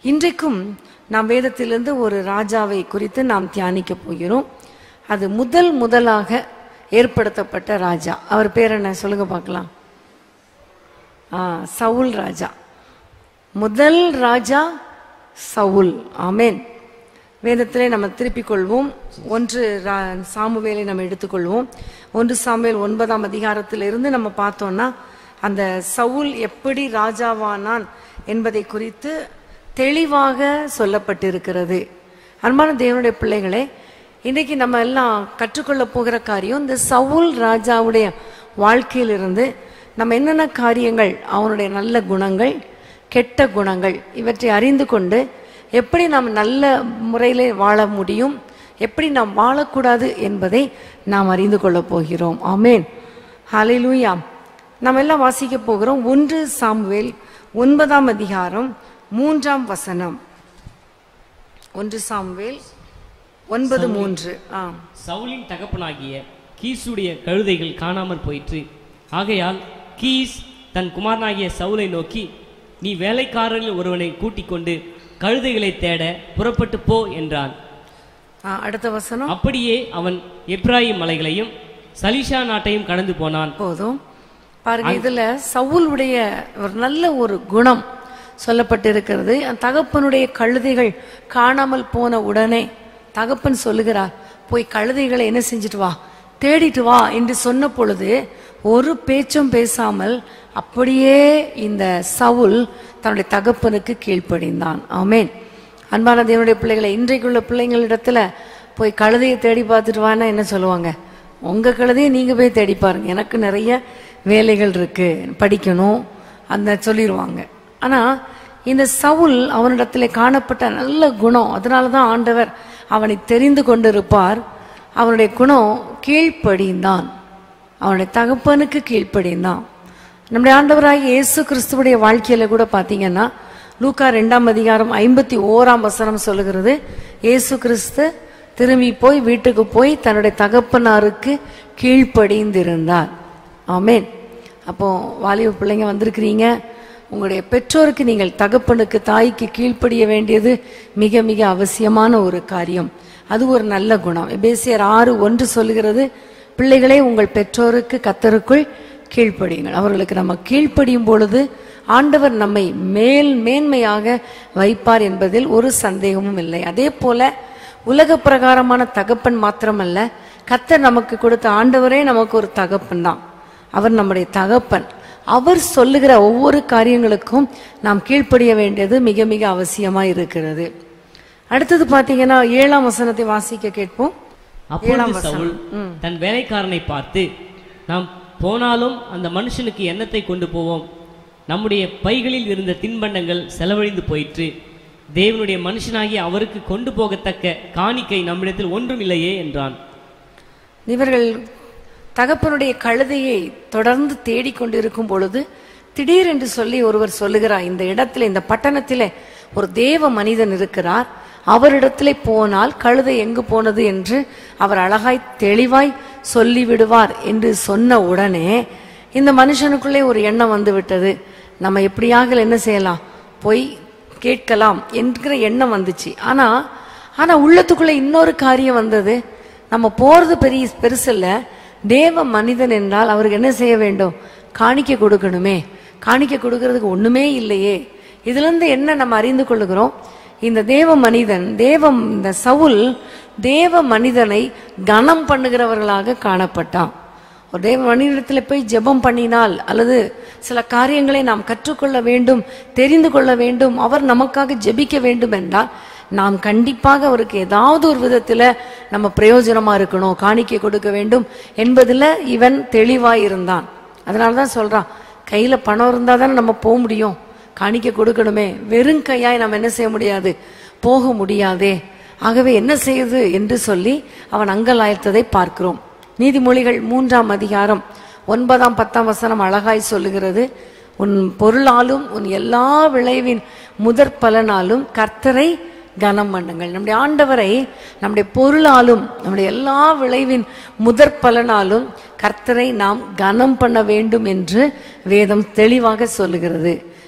இன்றைக்கும் நாம் வேதத்திலிருந்து ஒரு ராஜாவை குறித்து நாம் தியானிக்க போகிறோம் அது முதல் முதலாக ஏற்படுத்தப்பட்ட ராஜா அவர் பேர் என்ன சொல்லுங்க பார்க்கலாம் ஆ சவுல் ராஜா முதல் ராஜா சவுல் ஆமென் வேதத்திலே நம்ம திருப்பிக் கொள்வோம் ஒன்று ரா- சாமுவேலை நம்ம எடுத்துக்கொள்வோம் ஒன்று சாமுவேல் ஒன்பதாம் அதிகாரத்திலிருந்து நம்ம பார்த்தோம்னா அந்த சவுல் எப்படி ராஜாவானான் என்பதை குறித்து தெளிவாக சொல்லப்பட்டிருக்கிறது அன்பான தேவனுடைய பிள்ளைகளே இன்னைக்கு நம்ம எல்லாம் கற்றுக்கொள்ள போகிற காரியம் இந்த சவுல் ராஜாவுடைய வாழ்க்கையிலிருந்து நம்ம என்னென்ன காரியங்கள் அவனுடைய நல்ல குணங்கள் கெட்ட குணங்கள் இவற்றை அறிந்து கொண்டு எப்படி நாம் நல்ல முறையில் வாழ முடியும் எப்படி நாம் வாழக்கூடாது என்பதை நாம் அறிந்து கொள்ளப் போகிறோம் ஆமேன் ஹalleluya நாம் எல்லாம் வாசிக்க போகிறோம் ஒன்று சாமுவேல் ஒன்பதாம் அதிகாரம் மூன்றாம் வசனம் ஒன்று சாமுவேல் ஒன்பது மூன்று ஆ சவுலின் தகப்பனாகிய கீசுடைய கழுதைகள் காணாமற் போயிற்று ஆகையால் கீஸ் தன் குமாரனாகிய சவுலை நோக்கி நீ வேலைக்காரரில் ஒருவனை கூட்டிக் கொண்டு கழுதைகளை தேட புறப்பட்டு போ என்றான் ஆ, அடுத்த வசனம் அப்படியே அவன் எப்ராயிம் மலைகளையும் சலிஷா நாட்டையும் கடந்து போனான் போதும் பாருங்க இதுல சவுலுடைய ஒரு நல்ல ஒரு குணம் சொல்லப்பட்டிருக்கிறது அந்த தகப்பனுடைய கழுதைகள் காணாமல் போன உடனே தகப்பன் சொல்லுகிறார் போய் கழுதைகளை என்ன செஞ்சுட்டு வா தேடிட்டு வா என்று சொன்ன பொழுது ஒரு பேச்சும் பேசாமல் அப்படியே இந்த சவுல் தன்னுடைய தகப்பனுக்கு கீழ்ப்படிந்தான் ஆமென் அன்பான தேவனுடைய பிள்ளைகளை இன்றைக்குள்ள பிள்ளைங்களிடத்துல போய் கழுதையை தேடி பார்த்துட்டு வான்னா என்ன சொல்லுவாங்க உங்க கழுதையை நீங்க போய் தேடி பாருங்க எனக்கு நிறைய வேலைகள் இருக்கு படிக்கணும் அந்த சொல்லிடுவாங்க ஆனா இந்த சவுல் அவனிடத்துல காணப்பட்ட நல்ல குணம் அதனால தான் ஆண்டவர் அவனை தெரிந்து கொண்டிருப்பார் அவனுடைய குணம் கீழ்ப்படிந்தான் அவனுடைய தகப்பனுக்கு கீழ்ப்படிந்தான் நம்முடைய ஆண்டவராகிய இயேசு கிறிஸ்துவுடைய வாழ்க்கையில கூட பாத்தீங்கன்னா லூக்கா ரெண்டாம் அதிகாரம் ஐம்பத்தி ஓராம் வசனம் சொல்லுகிறது இயேசு கிறிஸ்து திரும்பி போய் வீட்டுக்கு போய் தன்னுடைய தகப்பனாருக்கு கீழ்ப்படிந்திருந்தார் ஆமென் அப்போ வாலிப பிள்ளைங்க வந்திருக்கிறீங்க உங்களுடைய பெற்றோருக்கு நீங்கள் தகப்பனுக்கு தாய்க்கு கீழ்ப்படிய வேண்டியது மிக மிக அவசியமான ஒரு காரியம் அது ஒரு நல்ல குணம் எபேசியர் ஆறு ஒன்று சொல்லுகிறது பிள்ளைகளே உங்கள் பெற்றோருக்கு கத்தருக்குள் கீழ்ப்படியுங்கள் அவர்களுக்கு நம்ம கீழ்ப்படியும் பொழுது ஆண்டவர் நம்மை மேல் மேன்மையாக வைப்பார் என்பதில் ஒரு சந்தேகமும் இல்லை அதே போல உலக பிரகாரமான தகப்பன் மாத்திரமல்ல கத்தர் நமக்கு கொடுத்த ஆண்டவரே நமக்கு ஒரு தகப்பன் தான் அவர் நம்முடைய தகப்பன் அவர் சொல்லுகிற ஒவ்வொரு காரியங்களுக்கும் நாம் கீழ்ப்படிய வேண்டியது மிக மிக அவசியமா இருக்கிறது அடுத்தது பாத்தீங்கன்னா ஏழாம் வசனத்தை வாசிக்க கேட்போம் அப்பொழுது சவுல் தன் வேலைக்காரனை பார்த்து நாம் போனாலும் அந்த மனுஷனுக்கு எண்ணத்தை கொண்டு போவோம் நம்முடைய பைகளில் இருந்த தின்பண்டங்கள் செலவழிந்து போயிற்று தேவனுடைய மனுஷனாகிய அவருக்கு கொண்டு போகத்தக்க காணிக்கை நம்மிடத்தில் ஒன்றும் இல்லையே என்றான் இவர்கள் தகப்பனுடைய கழுதையை தொடர்ந்து தேடிக்கொண்டிருக்கும் பொழுது திடீரென்று சொல்லி ஒருவர் சொல்லுகிறார் இந்த இடத்துல இந்த பட்டணத்திலே ஒரு தேவ மனிதன் இருக்கிறார் அவரிடத்திலே போனால் கழுதை எங்கு போனது என்று அவர் அழகாய் தெளிவாய் சொல்லிவிடுவார் என்று சொன்ன உடனே இந்த மனுஷனுக்குள்ளே ஒரு எண்ணம் வந்து விட்டது நம்ம எப்படியாக என்ன செய்யலாம் போய் கேட்கலாம் என்கிற எண்ணம் வந்துச்சு ஆனா ஆனா உள்ளத்துக்குள்ள இன்னொரு காரியம் வந்தது நம்ம போறது பெரிய பெருசு இல்ல தேவ மனிதன் என்றால் அவருக்கு என்ன செய்ய வேண்டும் காணிக்க கொடுக்கணுமே காணிக்க கொடுக்கறதுக்கு ஒண்ணுமே இல்லையே இதுல இருந்து என்ன நம்ம அறிந்து கொள்ளுகிறோம் இந்த தேவ மனிதன் தேவம் இந்த சவுல் தேவ மனிதனை கனம் பண்ணுகிறவர்களாக காணப்பட்டான் ஒரு தேவ மனிதத்தில் போய் ஜெபம் பண்ணினால் அல்லது சில காரியங்களை நாம் கற்றுக்கொள்ள வேண்டும் தெரிந்து கொள்ள வேண்டும் அவர் நமக்காக ஜெபிக்க வேண்டும் என்றால் நாம் கண்டிப்பாக அவருக்கு ஏதாவது ஒரு விதத்துல நம்ம பிரயோஜனமா இருக்கணும் காணிக்கை கொடுக்க வேண்டும் என்பதுல இவன் தெளிவாய் இருந்தான் அதனாலதான் சொல்றான் கையில பணம் இருந்தா தானே நம்ம போக முடியும் காணிக்க கொடுக்கணுமே வெறும் கையாய் நம்ம என்ன செய்ய முடியாது போக முடியாதே ஆகவே என்ன செய்யுது என்று சொல்லி அவன் அங்கலாய்த்ததை பார்க்கிறோம் நீதிமொழிகள் மூன்றாம் அதிகாரம் ஒன்பதாம் பத்தாம் வசனம் அழகாய் சொல்லுகிறது உன் பொருளாலும் உன் எல்லா விளைவின் முதற் பலனாலும் கர்த்தரை கனம் பண்ணுங்கள் நம்முடைய ஆண்டவரை நம்முடைய பொருளாலும் நம்முடைய எல்லா விளைவின் முதற் பலனாலும் கர்த்தரை நாம் கனம் பண்ண வேண்டும் என்று வேதம் தெளிவாக சொல்லுகிறது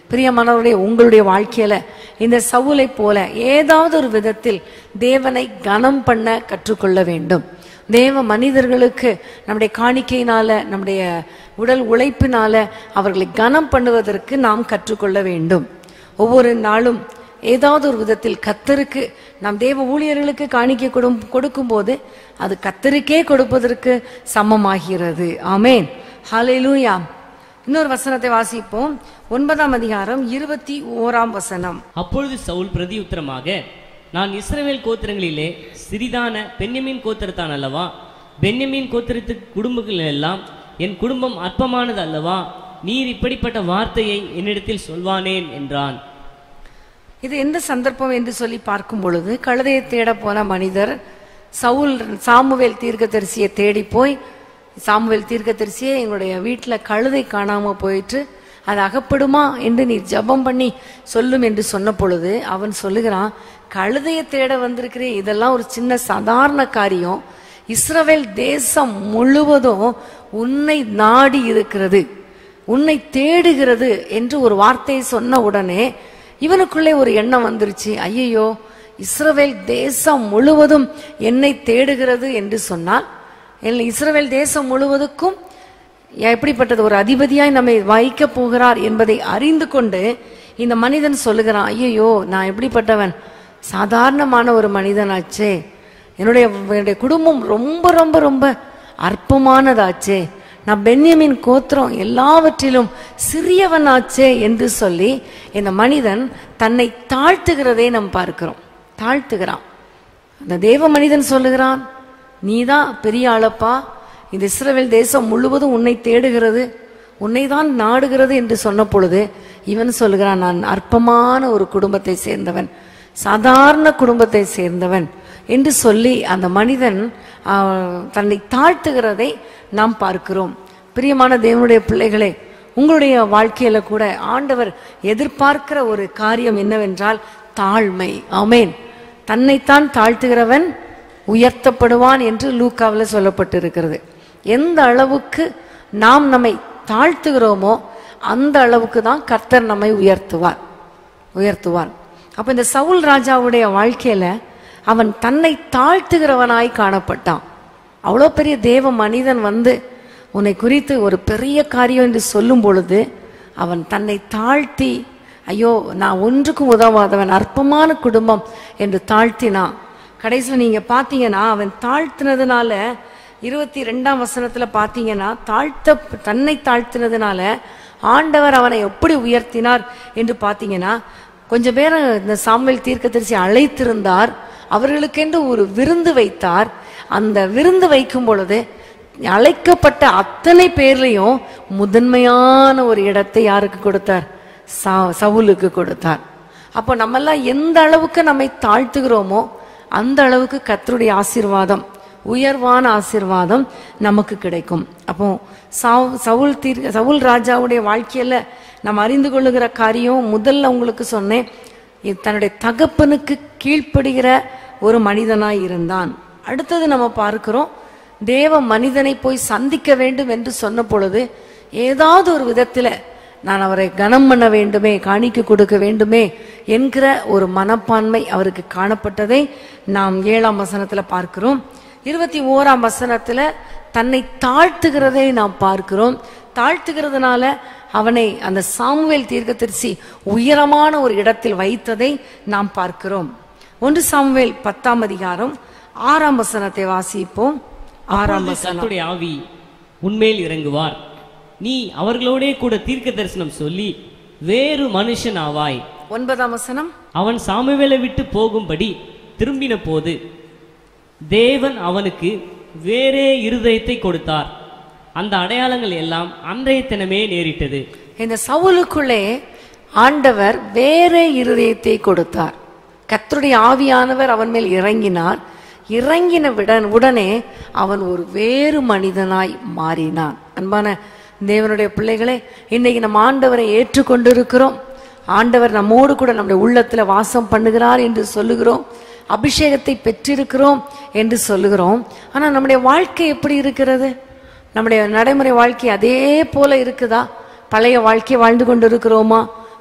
பிரியமானவருடைய உங்களுடைய வாழ்க்கையில இந்த சவுலை போல ஏதாவது ஒரு விதத்தில் தேவனை கனம் பண்ண கற்றுக்கொள்ள வேண்டும் தேவ மனிதர்களுக்கு நம்முடைய காணிக்கையினால நம்முடைய உடல் உழைப்பினால அவர்களை கனம் பண்ணுவதற்கு நாம் கற்றுக்கொள்ள வேண்டும் ஒவ்வொரு நாளும் ஏதாவது ஒரு விதத்தில் கத்தருக்கு நாம் தேவ ஊழியர்களுக்கு காணிக்கை கொடும் கொடுக்கும்போது அது கத்தருக்கே கொடுப்பதற்கு சமமாகிறது ஆமேன் ஹalleluya இன்னொரு வசனத்தை வாசிப்போம் ஒன்பதாம் அதிகாரம் இருபத்தி ஓராம் வசனம் அப்பொழுது சவுல் பிரதியுத்தரமாக நான் இஸ்ரவேல் கோத்திரங்களிலே சிறிதான பென்யமீன் கோத்திரத்தான் அல்லவா பென்யமீன் கோத்திரத்து குடும்பங்கள் எல்லாம் என் குடும்பம் அற்பமானது அல்லவா நீர் இப்படிப்பட்ட வார்த்தையை என்னிடத்தில் சொல்வானேன் என்றான் இது எந்த சந்தர்ப்பம் என்று சொல்லி பார்க்கும் பொழுது கழுதையை தேட போன மனிதர் சவுல் சாமுவேல் தீர்க்கதரிசியை தேடி போய் சாமுவேல் தீர்க்கதரிசியே எங்களுடைய வீட்டில் கழுதை காணாம போயிட்டு அது அகப்படுமா என்று நீர் ஜெபம் பண்ணி சொல்லும் என்று சொன்ன பொழுது அவன் சொல்லுகிறான் கழுதையை தேட வந்திருக்கிறே இதெல்லாம் ஒரு சின்ன சாதாரண காரியம் இஸ்ரவேல் தேசம் முழுவதும் உன்னை நாடி இருக்கிறது உன்னை தேடுகிறது என்று ஒரு வார்த்தையை சொன்ன உடனே இவனுக்குள்ளே ஒரு எண்ணம் வந்துருச்சு ஐயையோ இஸ்ரவேல் தேசம் முழுவதும் என்னை தேடுகிறது என்று சொன்னால் எல் இஸ்ரவேல் தேசம் முழுவதுக்கும் எப்படிப்பட்டது ஒரு அதிபதியாய் நம்மை வைக்க போகிறார் என்பதை அறிந்து கொண்டு இந்த மனிதன் சொல்லுகிறான் ஐயையோ நான் எப்படிப்பட்டவன் சாதாரணமான ஒரு மனிதனாச்சே என்னுடைய என்னுடைய குடும்பம் ரொம்ப ரொம்ப ரொம்ப அற்பமானதாச்சே நான் பென்யமின் கோத்திரம் எல்லாவற்றிலும் சிறியவனாச்சே என்று சொல்லி இந்த மனிதன் தன்னை தாழ்த்துகிறதை நாம் பார்க்கிறோம் தாழ்த்துகிறான் அந்த தேவ மனிதன் சொல்லுகிறான் நீதான் பெரிய ஆளப்பா இந்த இஸ்ரவேல் தேசம் முழுவதும் உன்னை தேடுகிறது உன்னை தான் நாடுகிறது என்று சொன்ன பொழுது இவன் சொல்லுகிறான் நான் அற்பமான ஒரு குடும்பத்தை சேர்ந்தவன் சாதாரண குடும்பத்தை சேர்ந்தவன் என்று சொல்லி அந்த மனிதன் ஆஹ், தன்னை தாழ்த்துகிறதை நாம் பார்க்கிறோம் பிரியமான தேவனுடைய பிள்ளைகளே உங்களுடைய வாழ்க்கையில கூட ஆண்டவர் எதிர்பார்க்கிற ஒரு காரியம் என்னவென்றால் தாழ்மை ஆமேன் தன்னைத்தான் தாழ்த்துகிறவன் உயர்த்தப்படுவான் என்று லூக்காவில் சொல்லப்பட்டிருக்கிறது எந்த அளவுக்கு நாம் நம்மை தாழ்த்துகிறோமோ அந்த அளவுக்கு தான் கர்த்தர் நம்மை உயர்த்துவார் உயர்த்துவார் அப்ப இந்த சவுல் ராஜாவுடைய வாழ்க்கையில அவன் தன்னை தாழ்த்துகிறவனாய் காணப்பட்டான் அவ்வளோ பெரிய தேவ மனிதன் வந்து உன்னை குறித்து ஒரு பெரிய காரியம் என்று சொல்லும் பொழுது அவன் தன்னை தாழ்த்தி ஐயோ நான் ஒன்றுக்கும் உதவாதவன் அற்பமான குடும்பம் என்று தாழ்த்தினான் கடைசியில் நீங்க பார்த்தீங்கன்னா அவன் தாழ்த்தினதுனால இருபத்தி ரெண்டாம் வசனத்துல பார்த்தீங்கன்னா தாழ்த்த தன்னை தாழ்த்தினதுனால ஆண்டவர் அவனை எப்படி உயர்த்தினார் என்று பார்த்தீங்கன்னா கொஞ்சம் பேரை இந்த சாமுவேல் தீர்க்கதரிசி அழைத்திருந்தார் அவர்களுக்கென்று ஒரு விருந்து வைத்தார் அந்த விருந்து வைக்கும் பொழுது அழைக்கப்பட்ட அத்தனை பேர்லையும் முதன்மையான ஒரு இடத்தை யாருக்கு கொடுத்தார் சா- சவுலுக்கு கொடுத்தார் அப்போ நம்மெல்லாம் எந்த அளவுக்கு நம்மை தாழ்த்துகிறோமோ அந்த அளவுக்கு கர்த்தருடைய ஆசீர்வாதம் உயர்வான ஆசீர்வாதம் நமக்கு கிடைக்கும் அப்போ சவு- சவுல் தீர் சவுல் ராஜாவுடைய வாழ்க்கையில நாம் அறிந்து கொள்ளுகிற காரியம் முதல்ல உங்களுக்கு சொன்னேன் இது தன்னுடைய தகப்பனுக்கு கீழ்ப்படுகிற ஒரு மனிதனாய் இருந்தான் அடுத்தது நம்ம பார்க்கிறோம் தேவ மனிதனை போய் சந்திக்க வேண்டும் என்று சொன்ன பொழுது ஏதாவது ஒரு விதத்துல நான் அவரை கனம் பண்ண வேண்டுமே காணிக்க கொடுக்க வேண்டுமே என்கிற ஒரு மனப்பான்மை அவருக்கு காணப்பட்டதை நாம் ஏழாம் வசனத்துல பார்க்கிறோம் இருபத்தி ஓராம் வசனத்துல தன்னை தாழ்த்துகிறதை நாம் பார்க்கிறோம் தாழ்த்துகிறதுனால அவனை அந்த சாமுவேல் தீர்க்கதரிசி உயரமான ஒரு இடத்தில் வைத்ததை நாம் பார்க்கிறோம் ஒன்று சாமுவேல் பத்தாம் அதிகாரம் ஆறாம் வசனத்தை வாசிப்போம் ஆறாம் அப்பொழுது வசனம் கர்த்தருடைய ஆவி உன்மேல் இறங்குவார் நீ அவர்களோடே கூட தீர்க்க தரிசனம் சொல்லி வேறு மனுஷன் ஆவாய் ஒன்பதாம் வசனம் அவன் சாமுவேலை விட்டு போகும்படி திரும்பின போது தேவன் அவனுக்கு வேறே இருதயத்தை கொடுத்தார் அந்த அடையாளங்கள் எல்லாம் அன்றைய தினமே நேரிட்டது இந்த சவுலுக்குள்ளே ஆண்டவர் வேற இருதயத்தை கொடுத்தார் கர்த்தருடைய ஆவியானவர் அவன் மேல் இறங்கினார் இறங்கின விடன் உடனே அவன் ஒரு வேறு மனிதனாய் மாறினான் அன்பான தேவனுடைய பிள்ளைகளே இன்னைக்கு நம்ம ஆண்டவரை ஏற்றுக்கொண்டிருக்கிறோம் ஆண்டவர் நம்மோடு கூட நம்முடைய உள்ளத்துல வாசம் பண்ணுகிறார் என்று சொல்லுகிறோம் அபிஷேகத்தை பெற்றிருக்கிறோம் என்று சொல்லுகிறோம் ஆனா நம்முடைய வாழ்க்கை எப்படி இருக்கிறது நம்முடைய நடைமுறை வாழ்க்கை அதே போல இருக்குதா பழைய வாழ்க்கை வாழ்ந்து கொண்டு இருக்கிறோமா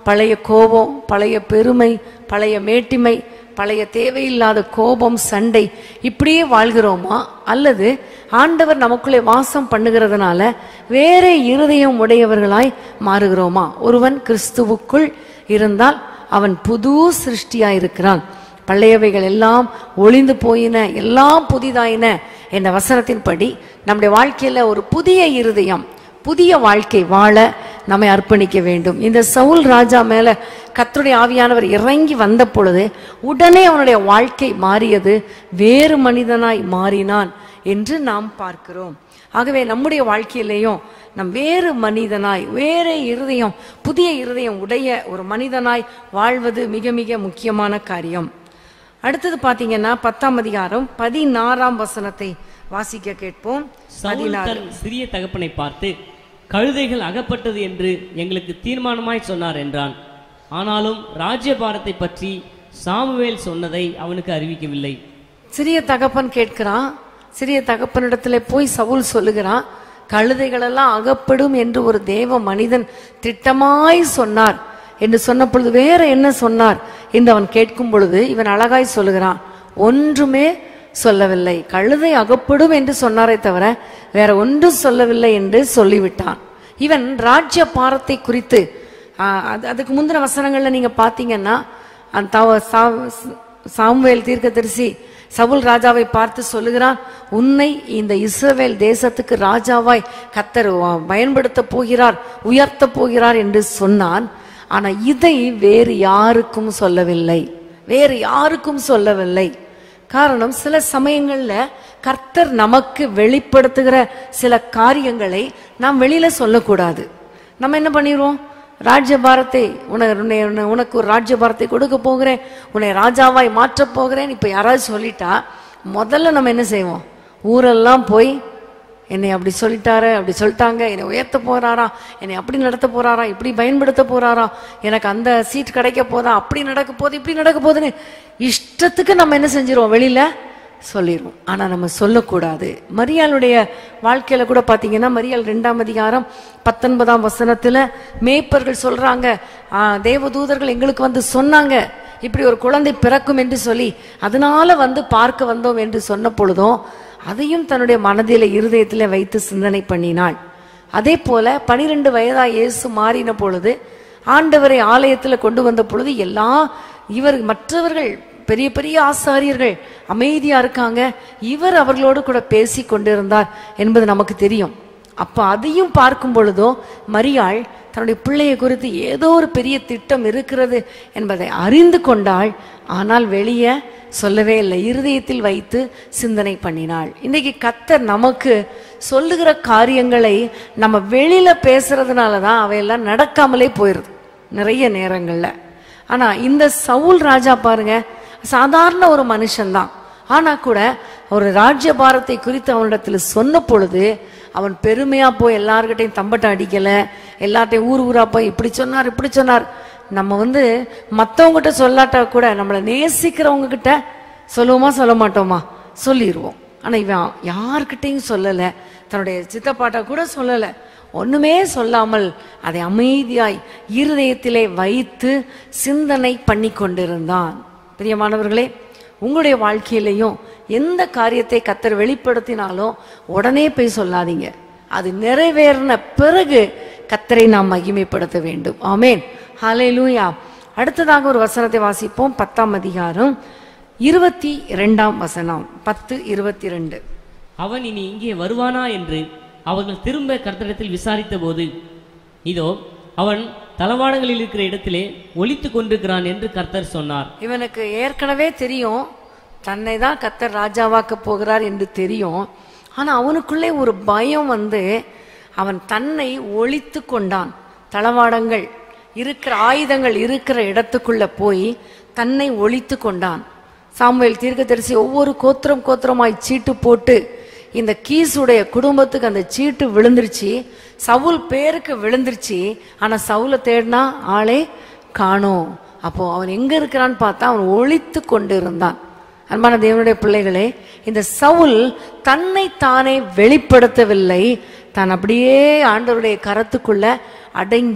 பழைய கோபம் பழைய பெருமை பழைய மேட்டிமை பழைய தேவையில்லாத கோபம் சண்டை இப்படியே வாழ்கிறோமா அல்லது ஆண்டவர் நமக்குள்ளே வாசம் பண்ணுகிறதுனால வேற இருதயம் உடையவர்களாய் மாறுகிறோமா ஒருவன் கிறிஸ்துவுக்குள் இருந்தால் அவன் புது சிருஷ்டியாயிருக்கிறான் பழையவைகள் எல்லாம் ஒளிந்து போயின எல்லாம் புதிதாயின என்ற வசனத்தின்படி நம்முடைய வாழ்க்கையில ஒரு புதிய இருதயம் புதிய வாழ்க்கை வாழ நம்மை அர்ப்பணிக்க வேண்டும் இந்த சவுல் ராஜா மேல கர்த்தருடைய ஆவியானவர் இறங்கி வந்த பொழுது உடனே அவனுடைய வாழ்க்கை மாறியது வேறு மனிதனாய் மாறினான் என்று நாம் பார்க்கிறோம் ஆகவே நம்முடைய வாழ்க்கையிலேயும் நம் வேறு மனிதனாய் வேற இருதயம் புதிய இருதயம் உடைய ஒரு மனிதனாய் வாழ்வது மிக மிக முக்கியமான காரியம் அடுத்தது பாத்தீங்கன்னா பத்தாம் அதிகாரம் பதினாறாம் வசனத்தை வாசிக்க கேட்போம் சவுல் தன் சிறிய தகப்பனை பார்த்து கழுதைகள் அகப்பட்டது என்று எங்களுக்கு தீர்மானமாய் சொன்னார் என்றான் ஆனாலும் ராஜ்யபாரத்தை பற்றி சாமுவேல் சொன்னதை அவனுக்கு அறிவிக்கவில்லை சிறிய தகப்பன் கேட்கிறான் சிறிய தகப்பனிடத்துல போய் சவுல் சொல்லுகிறான் கழுதைகளெல்லாம் அகப்படும் என்று ஒரு தேவ மனிதன் திட்டமாய் சொன்னார் என்று சொன்ன பொழுது வேற என்ன சொன்னார் என்று அவன் கேட்கும் பொழுது இவன் அழகாய் சொல்லுகிறான் ஒன்றுமே சொல்லவில்லை கழுதை அகப்படும் என்று சொன்னாரே தவிர வேற ஒன்றும் சொல்லவில்லை என்று சொல்லிவிட்டான் இவன் ராஜ்ய பாரத்தை குறித்து ஆ, அது- அதுக்கு முந்தின வசனங்கள்ல நீங்க பாத்தீங்கன்னா அந்த தவ- சா- சாமுவேல் தீர்க்கதரிசி சவுல் ராஜாவை பார்த்து சொல்லுகிறான் உன்னை இந்த இஸ்ரவேல் தேசத்துக்கு ராஜாவாய் கத்தர் வ- பயன்படுத்த போகிறார் உயர்த்த போகிறார் என்று சொன்னான் ஆனா இதை வேறு யாருக்கும் சொல்லவில்லை வேறு யாருக்கும் சொல்லவில்லை காரணம் சில சமயங்கள்ல கர்த்தர் நமக்கு வெளிப்படுத்துகிற சில காரியங்களை நாம் வெளியில சொல்லக்கூடாது நம்ம என்ன பண்ணிடுவோம் ராஜ்யபாரத்தை உன- உன்னை உன்னை- உனக்கு ஒரு ராஜ்யபாரத்தை கொடுக்க போகிறேன் உன்னை ராஜாவாய் மாற்றப் போகிறேன் இப்ப யாராவது சொல்லிட்டா முதல்ல நம்ம என்ன செய்வோம் ஊரெல்லாம் போய் என்னை அப்படி சொல்லிட்டாரு அப்படி சொல்லிட்டாங்க என்னை உயர்த்த போறாரா என்னை அப்படி நடத்த போறாரா இப்படி பயன்படுத்த போறாரா எனக்கு அந்த சீட் கிடைக்க போதா அப்படி நடக்க போகுது இப்படி நடக்க போகுதுன்னு இஷ்டத்துக்கு நம்ம என்ன செஞ்சிருவோம் வெளியில சொல்லிடுவோம் ஆனா நம்ம சொல்லக்கூடாது மரியாளுடைய வாழ்க்கையில கூட பாத்தீங்கன்னா மரியாள் ரெண்டாம் அதிகாரம் பத்தொன்பதாம் வசனத்துல மேய்ப்பர்கள் சொல்றாங்க "ஆ, தேவதூதர்கள் எங்களுக்கு வந்து சொன்னாங்க இப்படி ஒரு குழந்தை பிறக்கும் என்று சொல்லி அதனால வந்து பார்க்க வந்தோம் என்று சொன்ன பொழுதும் அதையும் தன்னுடைய மனதில இருதயத்தில வைத்து சிந்தனை பண்ணினாள் அதே போல பனிரெண்டு வயதா இயேசு மாறின பொழுது ஆண்டவரை ஆலயத்துல கொண்டு வந்த பொழுது எல்லா இவர் மற்றவர்கள் பெரிய பெரிய ஆசாரியர்கள் அமைதியா இருக்காங்க இவர் அவர்களோடு கூட பேசி கொண்டிருந்தார் என்பது நமக்கு தெரியும் அப்ப அதையும் பார்க்கும் பொழுதோ மரியாள் தன்னுடைய பிள்ளையை குறித்து ஏதோ ஒரு பெரிய திட்டம் இருக்கிறது என்பதை அறிந்து கொண்டாள் ஆனால் வெளியே சொல்லவே இல்லை இருதயத்தில் வைத்து சிந்தனை பண்ணினாள் இன்னைக்கு கத்தர் நமக்கு சொல்லுகிற காரியங்களை நம்ம வெளியில பேசுறதுனால தான் அவையெல்லாம் நடக்காமலே போயிருது நிறைய நேரங்கள்ல ஆனா இந்த சவுல் ராஜா பாருங்க சாதாரண ஒரு மனுஷன்தான் ஆனா கூட ஒரு ராஜ்யபாரத்தை குறித்து அவனிடத்துல சொன்ன பொழுது அவன் பெருமையா போய் எல்லார்கிட்டையும் தம்பட்டம் அடிக்கல எல்லார்ட்டையும் ஊர் ஊரா போய் இப்படி சொன்னார் இப்படி சொன்னார் நம்ம வந்து மத்தவங்ககிட்ட சொல்லாட்டா கூட நம்மளை நேசிக்கிறவங்க கிட்ட சொல்லுவோமா சொல்ல மாட்டோமா சொல்லிடுவோம் ஆனா இவன் யார்கிட்டையும் சொல்லல தன்னுடைய சித்தப்பாட்ட கூட சொல்லல ஒண்ணுமே சொல்லாமல் அதை அமைதியாய் இருதயத்திலே வைத்து சிந்தனை பண்ணி கொண்டிருந்தான் பிரியமானவர்களே உங்களுடைய வாழ்க்கையிலையும் எந்த காரியத்தை கத்தர் வெளிப்படுத்தினாலும் உடனே போய் சொல்லாதீங்க அது நிறைவேறின பிறகு கத்தரை நாம் மகிமைப்படுத்த வேண்டும் ஆமேன் ஹalleluya அடுத்ததாக ஒரு வசனத்தை வாசிப்போம் பத்தாம் அதிகாரம் இருபத்தி இரண்டாம் வசனம் பத்து இருபத்தி ரெண்டு அவன் இனி இங்கே வருவானா என்று அவர்கள் திரும்ப கர்த்தரிடத்தில் விசாரித்த போது இதோ அவன் தளவாடங்களில் இருக்கிற இடத்திலே ஒளித்து கொண்டிருக்கிறான் என்று கர்த்தர் சொன்னார் இவனுக்கு ஏற்கனவே தெரியும் தன்னை தான் கத்தர் ராஜாவாக்க போகிறார் என்று தெரியும் ஆனா அவனுக்குள்ளே ஒரு பயம் வந்து அவன் தன்னை ஒளித்து கொண்டான் தளவாடங்கள் இருக்கிற ஆயுதங்கள் இருக்கிற இடத்துக்குள்ள போய் தன்னை ஒளித்து கொண்டான் சாமுவேல் தீர்க்கதரிசி ஒவ்வொரு கோத்திரம் கோத்திரமாய் சீட்டு போட்டு இந்த கீசுடைய குடும்பத்துக்கு அந்த சீட்டு விழுந்துருச்சு சவுல் பேருக்கு விழுந்துருச்சு ஆனா சவுலை தேடினா ஆளே காணோம் அப்போ அவன் எங்க இருக்கிறான்னு பார்த்தா அவன் ஒளித்து கொண்டு இருந்தான் அன்பான தேவனுடைய பிள்ளைகளே இந்த சவுல் தன்னை தானே வெளிப்படுத்தவில்லை தான் அப்படியே ஆண்டவருடைய கரத்துக்குள்ள அடங்கி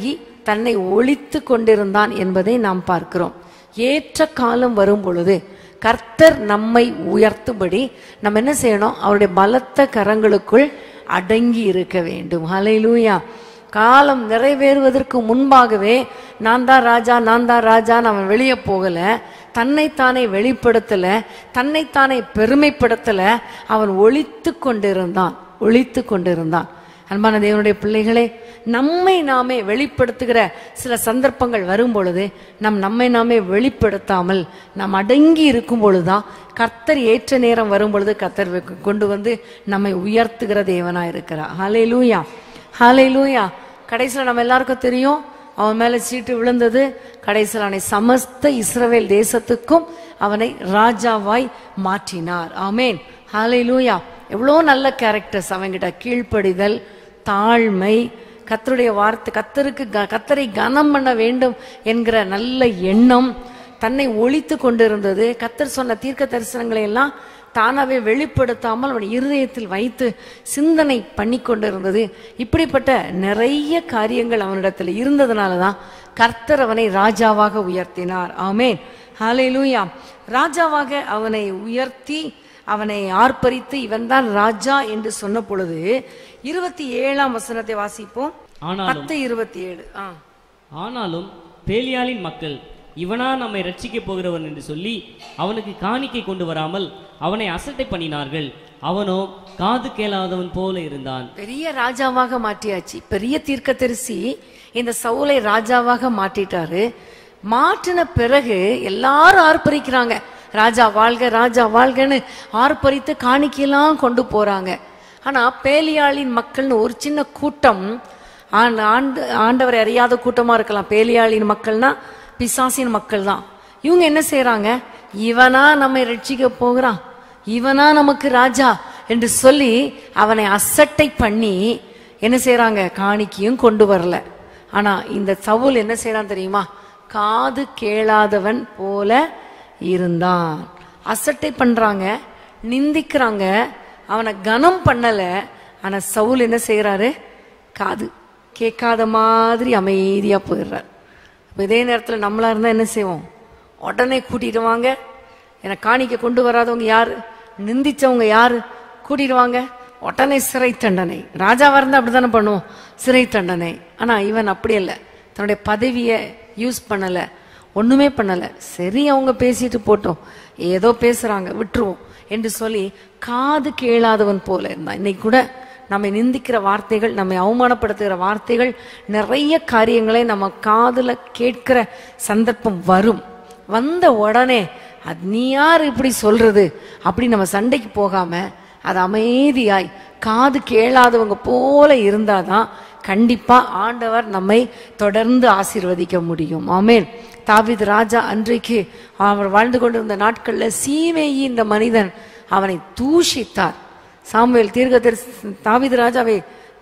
தன்னை ஒழித்து கொண்டிருந்தான் என்பதை நாம் பார்க்கிறோம் ஏற்ற காலம் வரும் பொழுது கர்த்தர் நம்மை உயர்த்தும்படி நம்ம என்ன செய்யணும் அவருடைய பலத்த கரங்களுக்குள் அடங்கி இருக்க வேண்டும் ஹalleluya காலம் நிறைவேறுவதற்கு முன்பாகவே நான் தான் ராஜா நான் தான் ராஜான்னு அவன் வெளியே போகல தன்னைத்தானே வெளிப்படுத்தல தன்னைத்தானே பெருமைப்படுத்தல அவன் ஒழித்து கொண்டிருந்தான் ஒழித்து கொண்டிருந்தான் அன்பான தேவனுடைய பிள்ளைகளே நம்மை நாமே வெளிப்படுத்துகிற சில சந்தர்ப்பங்கள் வரும் பொழுது நம் நம்மை நாமே வெளிப்படுத்தாமல் நாம் அடங்கி இருக்கும் பொழுதுதான் கர்த்தர் ஏற்ற நேரம் வரும் பொழுது கர்த்தர் வெ- கொண்டு வந்து நம்மை உயர்த்துகிற தேவனா இருக்கிறார் ஹாலே லூயா ஹாலே லூயா கடைசியில் நம்ம எல்லாருக்கும் தெரியும் அவன் மேல சீட்டு விழுந்தது கடைசியில் அவனை சமஸ்த இஸ்ரவேல் தேசத்துக்கும் அவனை ராஜாவாய் மாற்றினார் ஆமேன் ஹாலே லூயா எவ்வளோ நல்ல கேரக்டர்ஸ் அவங்கிட்ட கீழ்ப்படிதல் தாழ்மை கத்தருடைய வார்த்தை கத்தருக்கு க- கத்தரை கனம் பண்ண வேண்டும் என்கிற நல்ல எண்ணம் தன்னை ஒழித்து கொண்டிருந்தது கத்தர் சொன்ன தீர்க்க தரிசனங்களை எல்லாம் தானாவே வெளிப்படுத்தாமல் அவன் இருதயத்தில் வைத்து சிந்தனை பண்ணி கொண்டிருந்தது இப்படிப்பட்ட நிறைய காரியங்கள் அவனிடத்தில் இருந்ததுனால தான் கர்த்தர் அவனை ராஜாவாக உயர்த்தினார் ஆமேன் ஹalleluya ராஜாவாக அவனை உயர்த்தி அவனை ஆர்ப்பரித்து இவன்தான் ராஜா என்று சொன்ன பொழுது இருபத்தி ஏழாம் வசனத்தை வாசிப்போம் ஆனாலும் பத்து இருபத்தி ஏழு ஆ ஆனாலும் பேலியாளின் மக்கள் இவனா நம்மை ரட்சிக்கப் போகிறவன் என்று சொல்லி அவனுக்கு காணிக்கை கொண்டு வராமல் அவனை அசட்டை பண்ணினார்கள் அவனோ காது கேளாதவன் போல இருந்தான் பெரிய ராஜாவாக மாற்றியாச்சு பெரிய தீர்க்கதரிசி இந்த சவுலை ராஜாவாக மாற்றிட்டாரு மாற்றின பிறகு எல்லாரும் ஆர்ப்பரிக்கிறாங்க ராஜா வாழ்க ராஜா வாழ்கன்னு ஆர்ப்பரித்து காணிக்கையெல்லாம் கொண்டு போறாங்க ஆனா பேலியாளின் மக்கள்னு ஒரு சின்ன கூட்டம் ஆண்டு ஆண்டு ஆண்டவரை அறியாத கூட்டமா இருக்கலாம் பேலியாளின் மக்கள்னா பிசாசின் மக்கள் தான் இவங்க என்ன செய்றாங்க இவனா நம்மை ரட்சிக்க போகிறான் இவனா நமக்கு ராஜா என்று சொல்லி அவனை அசட்டை பண்ணி என்ன செய்றாங்க காணிக்கையும் கொண்டு வரல ஆனா இந்த சவுல் என்ன செய்றான் தெரியுமா காது கேளாதவன் போல இருந்தான் அசட்டை பண்றாங்க நிந்திக்கிறாங்க அவனை கனம் பண்ணல ஆனா சவுல் என்ன செய்யறாரு காது கேட்காத மாதிரி அமைதியா போயிடுறார் அப்ப இதே நேரத்துல நம்மளா இருந்தா என்ன செய்வோம் உடனே கூட்டிட்டு வாங்க எனக்கு காணிக்க கொண்டு வராதவங்க யாரு நிந்திச்சவங்க யாரு கூட்டிட்டு வாங்க உடனே சிறை தண்டனை ராஜாவா இருந்தா அப்படித்தானே பண்ணுவோம் சிறை தண்டனை ஆனா இவன் அப்படி இல்ல தன்னுடைய பதவியை யூஸ் பண்ணல ஒண்ணுமே பண்ணல சரி அவங்க பேசிட்டு போட்டோம் ஏதோ பேசுறாங்க விட்டுருவோம் என்று சொல்லி காது கேளாதவன் போல இருந்தான் இன்னைக்கு கூட நம்மை நிந்திக்கிற வார்த்தைகள் நம்மை அவமானப்படுத்துகிற வார்த்தைகள் நிறைய காரியங்களை நம்ம காதுல கேட்கிற சந்தர்ப்பம் வரும் வந்த உடனே அது நீ யார் இப்படி சொல்றது அப்படி நம்ம சண்டைக்கு போகாம அது அமைதியாய் காது கேளாதவங்க போல இருந்தாதான் கண்டிப்பா ஆண்டவர் நம்மை தொடர்ந்து ஆசீர்வதிக்க முடியும் ஆமென் தாவீது ராஜா அன்றைக்கு அவர் வாழ்ந்து கொண்டிருந்த நாட்கள்ல சீமேயி இந்த மனிதன் அவனை தூஷித்தார் சாமுவேல் தீர்க்க தாவீது ராஜாவை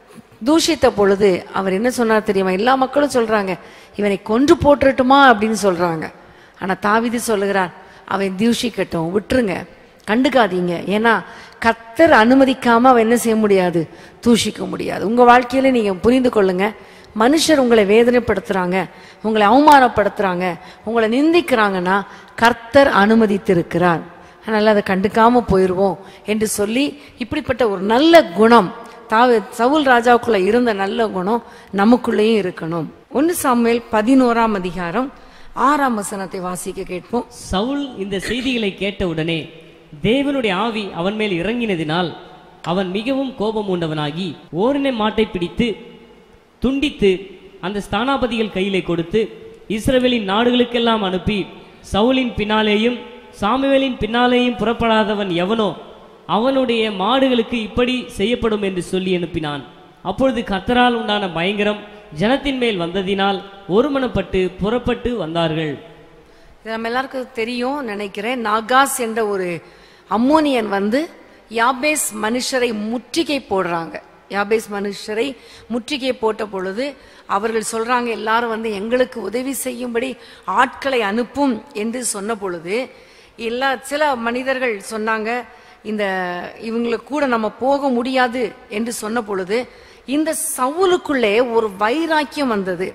தூஷித்த பொழுது அவர் என்ன சொன்னார் தெரியுமா எல்லா மக்களும் சொல்றாங்க இவனை கொன்று போட்டுட்டுமா அப்படின்னு சொல்றாங்க ஆனா தாவீது சொல்லுகிறார் அவன் தூஷிக்கட்டும் விட்டுருங்க கண்டுக்காதீங்க ஏன்னா கத்தர் அனுமதிக்காம அவன் என்ன செய்ய முடியாது தூஷிக்க முடியாது உங்க வாழ்க்கையில நீங்க புரிந்து கொள்ளுங்க மனுஷர் உங்களை வேதனைப்படுத்துறாங்க உங்களை அவமானப்படுத்துறாங்க உங்களை நிந்திக்கிறாங்கன்னா கர்த்தர் அனுமதித்திருக்கிறார் அதனால அதை கண்டுக்காம போயிடுவோம் என்று சொல்லி இப்படிப்பட்ட ஒரு நல்ல குணம் தாவ சவுல் ராஜாவுக்குள்ள இருந்த நல்ல குணம் நமக்குள்ளேயும் இருக்கணும் ஒன்னு சாமுவேல் பதினோராம் அதிகாரம் ஆறாம் வசனத்தை வாசிக்க கேட்போம் சவுல் இந்த செய்திகளை கேட்டவுடனே தேவனுடைய ஆவி அவன் மேல் இறங்கினதினால் அவன் மிகவும் கோபம் உண்டவனாகி ஓரினை மாட்டை பிடித்து துண்டித்து அந்த ஸ்தானாபதிகள் கையிலே கொடுத்து இஸ்ரவேலின் நாடுகளுக்கெல்லாம் அனுப்பி சவுலின் பின்னாலேயும் சாமுவேலின் பின்னாலேயும் புறப்படாதவன் எவனோ அவனுடைய மாடுகளுக்கு இப்படி செய்யப்படும் என்று சொல்லி அனுப்பினான் அப்பொழுது கர்த்தரால் உண்டான பயங்கரம் ஜனத்தின் மேல் வந்ததினால் ஒருமனப்பட்டு புறப்பட்டு வந்தார்கள் இது நம்ம எல்லாருக்கும் தெரியும் நினைக்கிறேன் நாகாஸ் என்ற ஒரு அம்மோனியன் வந்து யாபேஸ் மனுஷரை முற்றுகை போடுறாங்க யாபேஸ் மனுஷரை முற்றுகை போட்ட பொழுது அவர்கள் சொல்றாங்க எல்லாரும் வந்து எங்களுக்கு உதவி செய்யும்படி ஆட்களை அனுப்பும் என்று சொன்ன பொழுது எல்லா சில மனிதர்கள் சொன்னாங்க இந்த இவங்களுக்கு கூட நம்ம போக முடியாது என்று சொன்ன பொழுது இந்த சவுலுக்குள்ளே ஒரு வைராக்கியம் வந்தது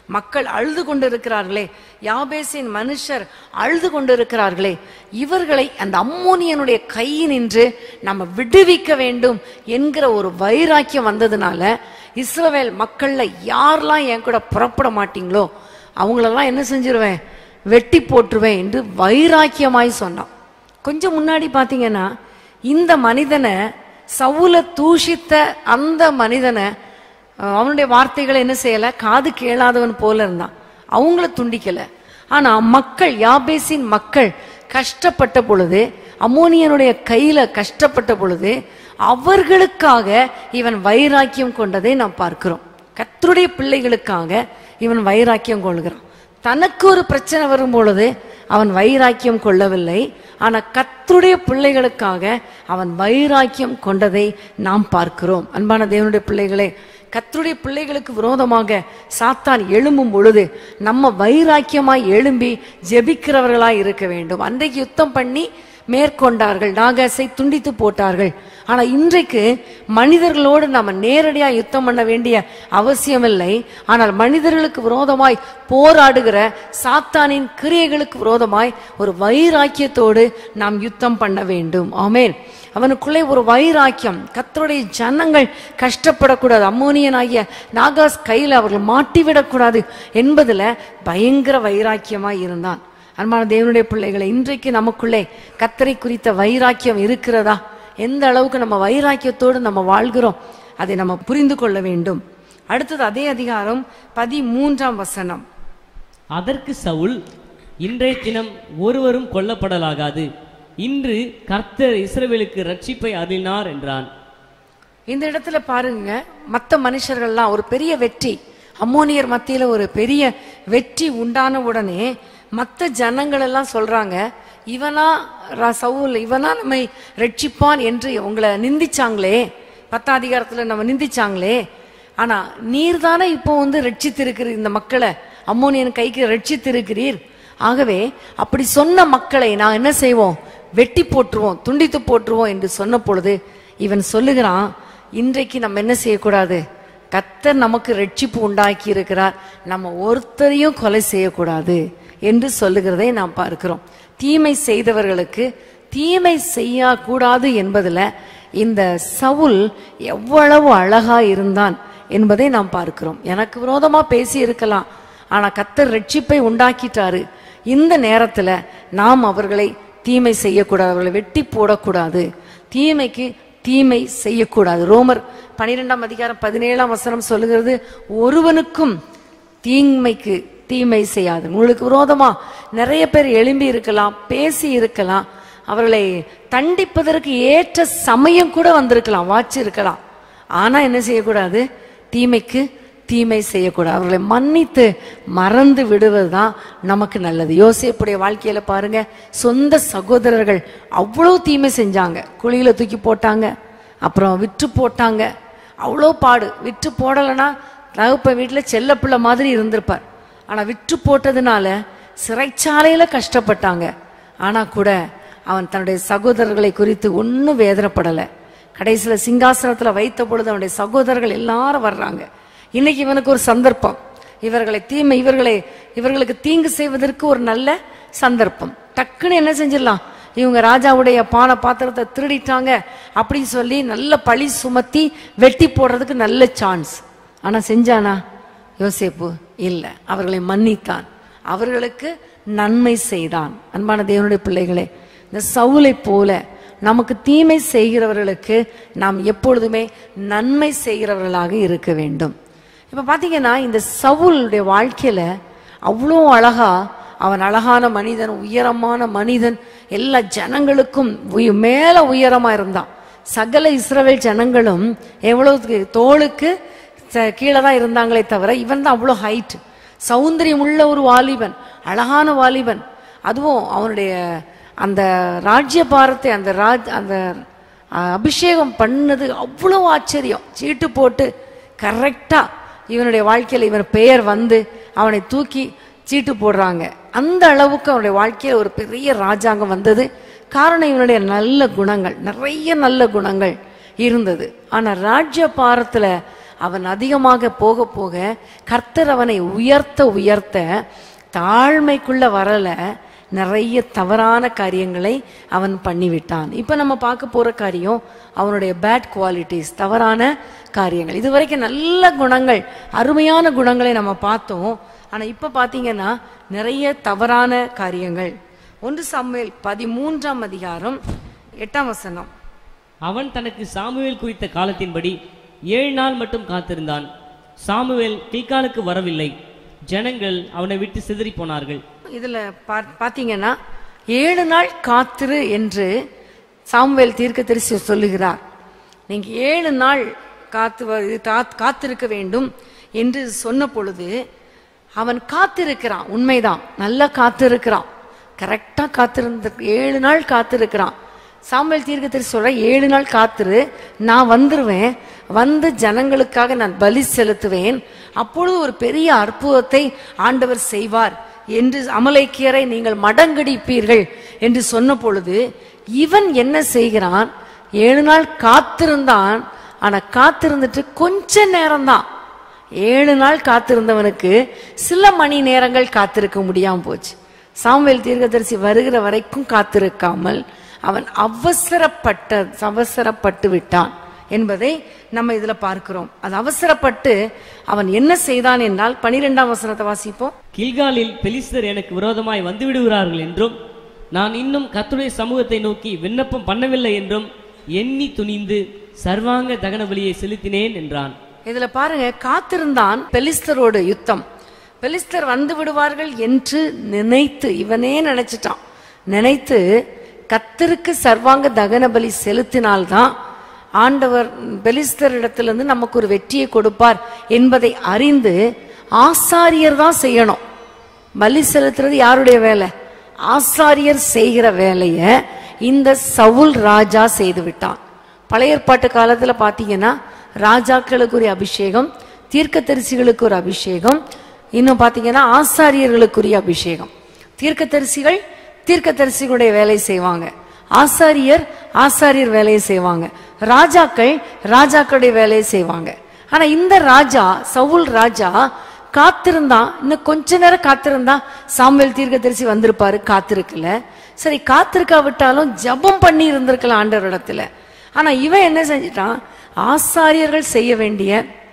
மக்கள் அழுது கொண்டிருக்கிறார்களே யாபேசின் மனுஷர் அழுது கொண்டிருக்கிறார்களே இவர்களை அந்த அம்மோனியனுடைய கையினின்று நம்ம விடுவிக்க வேண்டும் என்கிற ஒரு வைராக்கியம் வந்ததுனால இஸ்ரவேல் மக்கள்ல யாரெல்லாம் என் கூட புறப்பட மாட்டீங்களோ அவங்களெல்லாம் என்ன செஞ்சிருவேன் வெட்டி போட்டுருவேன் என்று வைராக்கியமாய் சொன்னான் கொஞ்சம் முன்னாடி பாத்தீங்கன்னா இந்த மனிதனை சவுல தூஷித்த அந்த மனிதனை அஹ், அவனுடைய வார்த்தைகளை என்ன செய்யல காது கேளாதவன் போல இருந்தான் அவங்கள துண்டிக்கல ஆனா மக்கள் யாபேசின் மக்கள் கஷ்டப்பட்ட பொழுது அம்மோனியனுடைய கையில கஷ்டப்பட்ட பொழுது அவர்களுக்காக இவன் வைராக்கியம் கொண்டதை நாம் பார்க்கிறோம் கர்த்தருடைய பிள்ளைகளுக்காக இவன் வைராக்கியம் கொள்கிறான் தனக்கு ஒரு பிரச்சனை வரும் பொழுது அவன் வைராக்கியம் கொள்ளவில்லை ஆனா கர்த்தருடைய பிள்ளைகளுக்காக அவன் வைராக்கியம் கொண்டதை நாம் பார்க்கிறோம் அன்பான தேவனுடைய பிள்ளைகளே கர்த்தருடைய பிள்ளைகளுக்கு விரோதமாக சாத்தான் எழும்பும் பொழுது நம்ம வைராக்கியமாய் எழும்பி ஜெபிக்கிறவர்களாய் இருக்க வேண்டும் அன்றைக்கு யுத்தம் பண்ணி மேற்கொண்டார்கள் நாகாசை துண்டித்து போட்டார்கள் ஆனா இன்றைக்கு மனிதர்களோடு நாம நேரடியா யுத்தம் பண்ண வேண்டிய அவசியமில்லை ஆனால் மனிதர்களுக்கு விரோதமாய் போராடுகிற சாத்தானின் கிரியைகளுக்கு விரோதமாய் ஒரு வைராக்கியத்தோடு நாம் யுத்தம் பண்ண வேண்டும் ஆமென் அவனுக்குள்ளே ஒரு வைராக்கியம் கத்தருடைய ஜனங்கள் கஷ்டப்படக்கூடாது அம்மோனியன் ஆகிய நாகாஸ் கையில் அவர்கள் மாட்டிவிடக்கூடாது என்பதுல பயங்கர வைராக்கியமாய் இருந்தான் அன்பான தேவனுடைய பிள்ளைகளை இன்றைக்கு நமக்குள்ளே கத்தரை குறித்த வைராக்கியம் இருக்கிறதா எந்த அளவுக்கு நம்ம வைராக்கியத்தோடு நம்ம வாழ்கிறோம் அதை நம்ம புரிந்து கொள்ள வேண்டும் அடுத்தது அதே அதிகாரம் பதிமூன்றாம் வசனம் அதற்கு சவுல் இன்றைய தினம் ஒருவரும் கொல்லப்படலாகாது இன்று கர்த்தர் இஸ்ரவேலுக்கு ரட்சிப்பை அருளினார் என்றான் இந்த இடத்துல பாருங்க மத்த மனுஷர்கள்லாம் ஒரு பெரிய வெற்றி அம்மோனியர் மத்தியில ஒரு பெரிய வெற்றி உண்டான உடனே மத்த ஜனங்கள் எல்லாம் சொல்றாங்க இவனா ரா- சவுல் இவனா நம்மை ரட்சிப்பான் என்று உங்களை நிந்திச்சாங்களே பத்தாம் அதிகாரத்துல நம்ம நிந்திச்சாங்களே ஆனா நீர் தானே இப்போ வந்து ரட்சித்திருக்கிறீர் இந்த மக்களை அம்மோனியன் கைக்கு ரட்சித்திருக்கிறீர் ஆகவே அப்படி சொன்ன மக்களை நான் என்ன செய்வோம் வெட்டி போட்டுருவோம் துண்டித்து போட்டுருவோம் என்று சொன்ன பொழுது இவன் சொல்லுகிறான் இன்றைக்கு நம்ம என்ன செய்யக்கூடாது கத்தர் நமக்கு ரட்சிப்பு உண்டாக்கி இருக்கிறார் நம்ம ஒருத்தரையும் கொலை செய்யக்கூடாது என்று சொல்லுகிறதை நாம் பார்க்கிறோம் தீமை செய்தவர்களுக்கு தீமை செய்யக்கூடாது என்பதுல இந்த சவுல் எவ்வளவு அழகா இருந்தான் என்பதை நாம் பார்க்கிறோம் எனக்கு விரோதமா பேசி இருக்கலாம் ஆனா கத்தர் ரட்சிப்பை உண்டாக்கிட்டாரு இந்த நேரத்துல நாம் அவர்களை தீமை செய்யக்கூடாது அவர்களை வெட்டி போடக்கூடாது தீமைக்கு தீமை செய்யக்கூடாது ரோமர் பனிரெண்டாம் அதிகாரம் பதினேழாம் வசனம் சொல்லுகிறது ஒருவனுக்கும் தீமைக்கு தீமை செய்யாது உங்களுக்கு விரோதமா நிறைய பேர் எழும்பி இருக்கலாம் பேசி இருக்கலாம் அவர்களை தண்டிப்பதற்கு ஏற்ற சமயம் கூட வந்திருக்கலாம் வாட்சி இருக்கலாம் ஆனா என்ன செய்யக்கூடாது தீமைக்கு தீமை செய்யக்கூடாது அவர்களை மன்னித்து மறந்து விடுவதுதான் நமக்கு நல்லது யோசேப்புடைய வாழ்க்கையில பாருங்க சொந்த சகோதரர்கள் அவ்வளவு தீமை செஞ்சாங்க குழியில தூக்கி போட்டாங்க அப்புறம் விற்று போட்டாங்க அவ்வளோ பாடு விற்று போடலைன்னா தகப்ப வீட்டுல செல்ல பிள்ளை மாதிரி இருந்திருப்பார் ஆனா விற்று போட்டதுனால சிறைச்சாலையில கஷ்டப்பட்டாங்க ஆனா கூட அவன் தன்னுடைய சகோதரர்களை குறித்து ஒன்னும் வேதனைப்படலை கடைசியில சிங்காசனத்துல வைத்த பொழுது அவனுடைய சகோதரர்கள் எல்லாரும் வர்றாங்க இன்னைக்கு இவனுக்கு ஒரு சந்தர்ப்பம் இவர்களை தீமை இவர்களை இவர்களுக்கு தீங்கு செய்வதற்கு ஒரு நல்ல சந்தர்ப்பம் டக்குன்னு என்ன செஞ்சிடலாம் இவங்க ராஜாவுடைய பானை பாத்திரத்தை திருடிட்டாங்க அப்படின்னு சொல்லி நல்ல பழி சுமத்தி வெட்டி போடுறதுக்கு நல்ல சான்ஸ் ஆனா செஞ்சானா யோசேப்பு இல்ல அவர்களை மன்னித்தான் அவர்களுக்கு நன்மை செய்தான் அன்பான தேவனுடைய பிள்ளைகளே இந்த சவுலை போல நமக்கு தீமை செய்கிறவர்களுக்கு நாம் எப்பொழுதுமே நன்மை செய்கிறவர்களாக இருக்க வேண்டும் இப்ப பாத்தீங்கன்னா இந்த சவுளுடைய வாழ்க்கையில அவ்வளோ அழகா அவன் அழகான மனிதன் உயரமான மனிதன் எல்லா ஜனங்களுக்கும் உய- மேல உயரமா இருந்தான் சகல இஸ்ரவேல் ஜனங்களும் எவ்வளவு தோளுக்கு ச- கீழே தான் இருந்தாங்களே தவிர இவன் தான் அவ்வளோ ஹைட் சௌந்தரியம் உள்ள ஒரு வாலிபன் அழகான வாலிபன் அதுவும் அவனுடைய அந்த ராஜ்ய பாரத்தை அந்த ராஜ் அந்த அஹ், அபிஷேகம் பண்ணது அவ்வளோ ஆச்சரியம் சீட்டு போட்டு கரெக்டா இவனுடைய வாழ்க்கையில இவன் பெயர் வந்து அவனை தூக்கி சீட்டு போடுறாங்க அந்த அளவுக்கு அவனுடைய வாழ்க்கையில ஒரு பெரிய ராஜாங்கம் வந்தது காரணம் இவனுடைய நல்ல குணங்கள் நிறைய நல்ல குணங்கள் இருந்தது ஆனா ராஜ்ய பாரத்துல அவன் அதிகமாக போக போக கர்த்தர் அவனை உயர்த்த உயர்த்த தாழ்மைக்குள்ள வரல நிறைய தவறான காரியங்களை அவன் பண்ணிவிட்டான் இப்ப நம்ம பார்க்க போற காரியம் அவனுடைய பேட் குவாலிட்டிஸ் தவறான காரியங்கள் இதுவரைக்கும் நல்ல குணங்கள் அருமையான குணங்களை நம்ம பார்த்தோம் ஆனா இப்ப பாத்தீங்கன்னா நிறைய தவறான காரியங்கள் ஒன்று சாமுவேல் பதிமூன்றாம் அதிகாரம் எட்டாம் வசனம் அவன் தனக்கு சாமுவேல் குறித்த காலத்தின்படி ஏழு நாள் மட்டும் காத்திருந்தான் சாமுவேல் கில்காலுக்கு வரவில்லை ஜனங்கள் அவனை விட்டு சிதறி போனார்கள் இதுல பா- பாத்தீங்கன்னா ஏழு நாள் காத்திரு என்று சாமுவேல் தீர்க்கதரிசி சொல்லுகிறார் நீங்க ஏழு நாள் காத்து வ- இது காத்- காத்திருக்க வேண்டும் என்று சொன்ன பொழுது அவன் காத்திருக்கிறான் உண்மைதான் நல்லா காத்திருக்கிறான் கரெக்டா காத்திருந்த ஏழு நாள் காத்திருக்கிறான் சாமுவேல் தீர்க்கதரிசி சொல்ற ஏழு நாள் காத்திரு நான் வந்துருவேன் வந்து ஜனங்களுக்காக நான் பலி செலுத்துவேன் அப்பொழுது ஒரு பெரிய அற்புதத்தை ஆண்டவர் செய்வார் என்று அமலைக்கியரை நீங்கள் மடங்கடிப்பீர்கள் என்று சொன்ன பொழுது இவன் என்ன செய்கிறான் ஏழு நாள் காத்திருந்தான் ஆனா காத்திருந்துட்டு கொஞ்ச நேரம்தான் ஏழு நாள் காத்திருந்தவனுக்கு சில மணி நேரங்கள் காத்திருக்க முடியாம போச்சு சாமுவேல் தீர்க்கதரிசி வருகிற வரைக்கும் காத்திருக்காமல் அவன் அவசரப்பட்ட அவசரப்பட்டு விட்டான் என்பதை நம்ம இதுல பார்க்கிறோம் அது அவசரப்பட்டு அவன் என்ன செய்தான் என்றால் பனிரெண்டாம் வசனத்தை வாசிப்போம் கில்காலில் பெலிஸ்தர் எனக்கு விரோதமாய் வந்து விடுகிறார்கள் என்றும் நான் இன்னும் கர்த்தருடைய சமூகத்தை நோக்கி விண்ணப்பம் பண்ணவில்லை என்றும் எண்ணி துணிந்து சர்வாங்க தகன பலியை செலுத்தினேன் என்றான் இதுல பாருங்க காத்திருந்தான் பெலிஸ்தரோடு யுத்தம் பெலிஸ்தர் வந்து விடுவார்கள் என்று நினைத்து இவனே நினைச்சிட்டான் நினைத்து கத்தருக்கு சர்வாங்க தகன பலி செலுத்தினால்தான் ஆண்டவர் பெலிஸ்தரிடத்திலிருந்து நமக்கு ஒரு வெற்றியை கொடுப்பார் என்பதை அறிந்து ஆசாரியர் தான் செய்யணும் பலி செலுத்துறது யாருடைய வேலை ஆசாரியர் செய்கிற வேலைய இந்த சவுல் ராஜா செய்து விட்டான் பழைய ஏற்பாட்டு காலத்துல பாத்தீங்கன்னா ராஜாக்களுக்கு ஒரு அபிஷேகம் தீர்க்கதரிசிகளுக்கு ஒரு அபிஷேகம் இன்னும் பாத்தீங்கன்னா ஆசாரியர்களுக்குரிய அபிஷேகம் தீர்க்கதரிசிகள் தீர்க்கதரிசிகளுடைய வேலை செய்வாங்க ஆசாரியர் ஆசாரியர் வேலையை செய்வாங்க ராஜாக்கள் ராஜாக்களுடைய வேலையை செய்வாங்க ஆனா இந்த ராஜா சவுல் ராஜா காத்திருந்தான் இன்னும் கொஞ்ச நேரம் காத்திருந்தா சாமுவேல் தீர்க்கதரிசி வந்திருப்பாரு காத்திருக்கல சரி காத்திருக்காவிட்டாலும் ஜெபம் பண்ணி இருந்திருக்கலாம் ஆண்டவரிடத்துல ஆனா இவன் என்ன செஞ்சிட்டான் ஆசாரியர்கள் செய்ய வேண்டிய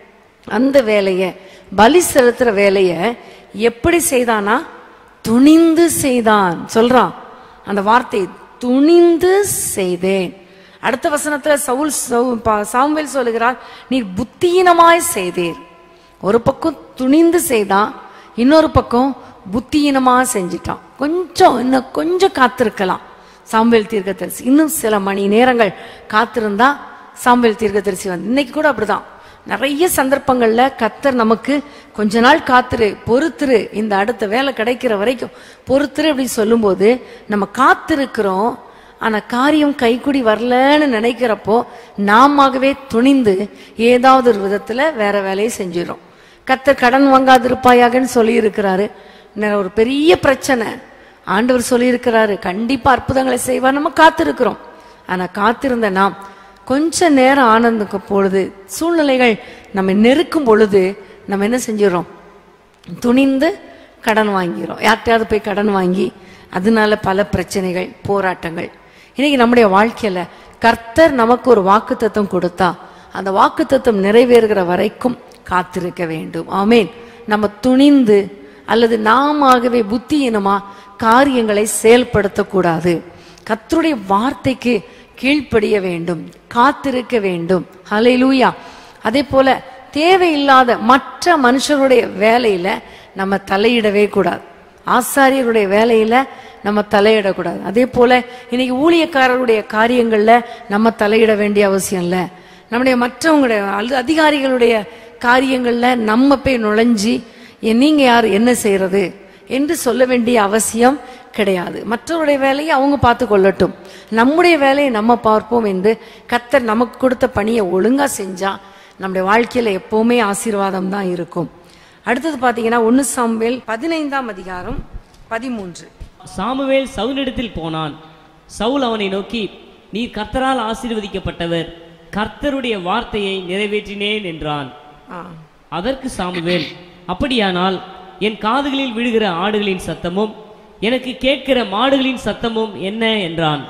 அந்த வேலைய பலி செலுத்துற வேலைய எப்படி செய்தானா துணிந்து செய்தான் சொல்றான் அந்த வார்த்தை துணிந்து செய்தேன் அடுத்த வசனத்துல சவுல் சவு- பா- சாமுவேல் சொல்லுகிறார் நீர் புத்தியினமாய் செய்தீர் ஒரு பக்கம் துணிந்து செய்தான் இன்னொரு பக்கம் புத்தியினமா செஞ்சிட்டான் கொஞ்சம் இன்னும் கொஞ்சம் காத்திருக்கலாம் சாம்பல் தீர்க்கதரிசி இன்னும் சில மணி நேரங்கள் காத்திருந்தா சாம்பல் தீர்க்கதரிசி வந்து இன்னைக்கு கூட அப்படிதான் நிறைய சந்தர்ப்பங்கள்ல கத்தர் நமக்கு கொஞ்ச நாள் காத்துரு பொறுத்துரு இந்த அடுத்த வேலை கிடைக்கிற வரைக்கும் பொறுத்துரு அப்படி சொல்லும்போது நம்ம காத்திருக்கிறோம் ஆனா காரியம் கைக்குடி வரலன்னு நினைக்கிறப்போ நாமவே துணிந்து ஏதாவது ஒரு விதத்துல வேற வேலையை செஞ்சிடும் கத்தர் கடன் வாங்காதிருப்பாயாகன்னு சொல்லி இருக்கிறாரு ஒரு பெரிய பிரச்சனை ஆண்டவர் சொல்லியிருக்கிறாரு கண்டிப்பா அற்புதங்களை செய்வார் நம்ம காத்திருக்கிறோம் ஆனா காத்திருந்த நாம் கொஞ்ச நேரம் ஆனந்துக்கு பொழுது சூழ்நிலைகள் நம்ம நெருக்கும் பொழுது நம்ம என்ன செஞ்சிடறோம் துணிந்து கடன் வாங்கிறோம் யார்கிட்டயாவது போய் கடன் வாங்கி அதனால பல பிரச்சனைகள் போராட்டங்கள் இன்னைக்கு நம்முடைய வாழ்க்கையில கர்த்தர் நமக்கு ஒரு வாக்குத்தத்தம் கொடுத்தா அந்த வாக்குத்தத்தம் நிறைவேறுகிற வரைக்கும் காத்திருக்க வேண்டும் ஆமேன் நம்ம துணிந்து அல்லது நாமாகவே புத்தியினமா காரியங்களை செயல்படுத்தக்கூடாது கர்த்தருடைய வார்த்தைக்கு கீழ்ப்படிய வேண்டும் காத்திருக்க வேண்டும் ஹalleluya அதே போல தேவையில்லாத மற்ற மனுஷருடைய வேலையில நம்ம தலையிடவே கூடாது ஆசாரியருடைய வேலையில நம்ம தலையிடக்கூடாது அதே போல இன்னைக்கு ஊழியக்காரருடைய காரியங்கள்ல நம்ம தலையிட வேண்டிய அவசியம் இல்லை நம்முடைய மற்றவங்களுடைய அல்லது அதிகாரிகளுடைய காரியங்கள்ல நம்ம போய் நுழைஞ்சி "ஏ, நீங்க யார் என்ன செய்யறது என்று சொல்ல வேண்டிய அவசியம் கிடையாது மற்றவருடைய வேலையை அவங்க பார்த்து கொள்ளட்டும் நம்முடைய வேலையை நம்ம பார்ப்போம் என்று கத்தர் நமக்கு கொடுத்த பணியை ஒழுங்கா செஞ்சா நம்முடைய வாழ்க்கையில எப்பவுமே ஆசீர்வாதம் தான் இருக்கும் அடுத்தது பாத்தீங்கன்னா ஒன்னு சாம்பேல் பதினைந்தாம் அதிகாரம் பதிமூன்று சாமுவேல் சவுலிடத்தில் போனான் சவுல் அவனை நோக்கி நீர் கர்த்தரால் ஆசீர்வதிக்கப்பட்டவர் கர்த்தருடைய வார்த்தையை நிறைவேற்றினேன் என்றான் ஆ. அதற்கு சாமுவேல் அப்படியானால் என் காதுகளில் விழுகிற ஆடுகளின் சத்தமும் எனக்கு கேட்கிற மாடுகளின் சத்தமும் என்ன என்றான்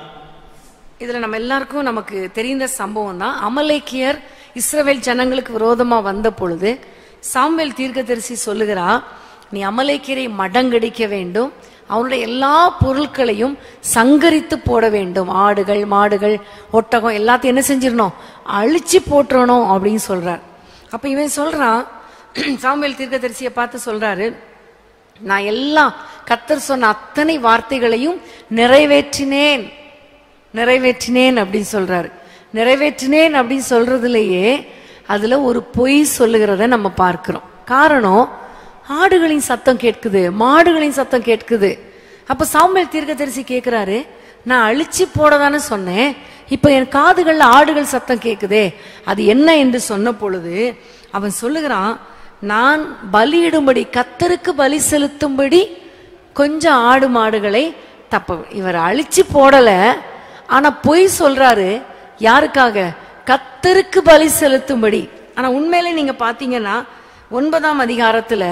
இதுல நம்ம எல்லாருக்கும் நமக்கு தெரிந்த சம்பவம் தான் அமலேக்கியர் இஸ்ரவேல் ஜனங்களுக்கு விரோதமா வந்த பொழுது சாமுவேல் தீர்க்கதரிசி சொல்லுகிறா நீ அமலேக்கியரை மடங்கடிக்க வேண்டும் அவனுடைய எல்லா பொருட்களையும் சங்கரித்து போட வேண்டும் ஆடுகள் மாடுகள் ஒட்டகம் எல்லாத்தையும் என்ன செஞ்சிடணும் அழிச்சு போட்டுறணும் அப்படின்னு சொல்றார் அப்ப இவன் சொல்றான் சாமுவேல் தீர்க்கதரிசியை பார்த்து சொல்றாரு நான் எல்லாம் கத்தர் சொன்ன அத்தனை வார்த்தைகளையும் நிறைவேற்றினேன் நிறைவேற்றினேன் அப்படின்னு சொல்றாரு நிறைவேற்றினேன் அப்படின்னு சொல்றதுலயே அதுல ஒரு பொய் சொல்லுகிறத நம்ம பார்க்கிறோம் காரணம் ஆடுகளின் சத்தம் கேட்குது மாடுகளின் சத்தம் கேட்குது அப்ப சாமுவேல் தீர்க்கதரிசி கேக்குறாரு நான் அழிச்சு போடதானே சொன்னேன் இப்ப என் காதுகள்ல ஆடுகள் சத்தம் கேக்குதே அது என்ன என்று சொன்ன பொழுது அவன் சொல்லுகிறான் நான் பலியிடும்படி கத்தருக்கு பலி செலுத்தும்படி கொஞ்சம் ஆடு மாடுகளை தப்ப இவர் அழிச்சு போடல ஆனா பொய் சொல்றாரு யாருக்காக கத்தருக்கு பலி செலுத்தும்படி ஆனா உண்மையிலே நீங்க பாத்தீங்கன்னா ஒன்பதாம் அதிகாரத்துல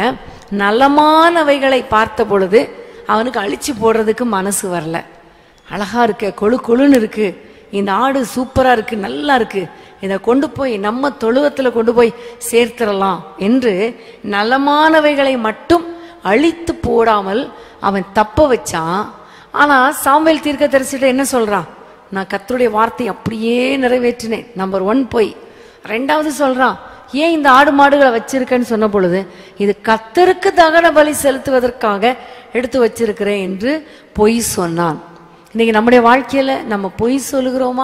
நலமானவைகளை பார்த்த பொழுது அவனுக்கு அழிச்சு போடுறதுக்கு மனசு வரல அழகா இருக்கு கொழு கொழுன்னு இருக்கு இந்த ஆடு சூப்பரா இருக்கு நல்லா இருக்கு இதை கொண்டு போய் நம்ம தொழுவத்துல கொண்டு போய் சேர்த்துடலாம் என்று நலமானவைகளை மட்டும் அழித்து போடாமல் அவன் தப்ப வச்சான் ஆனா சாமுவேல் தீர்க்கதரிசிட்ட என்ன சொல்றான் நான் கர்த்தருடைய வார்த்தை அப்படியே நிறைவேற்றினேன் நம்பர் ஒன் போய் ரெண்டாவது சொல்றான் ஏன் இந்த ஆடு மாடுகளை வச்சிருக்கேன்னு சொன்ன பொழுது இது கத்தருக்கு தகன பலி செலுத்துவதற்காக எடுத்து வச்சிருக்கிறேன் என்று பொய் சொன்னான் இன்னைக்கு நம்முடைய வாழ்க்கையில நம்ம பொய் சொல்லுகிறோமா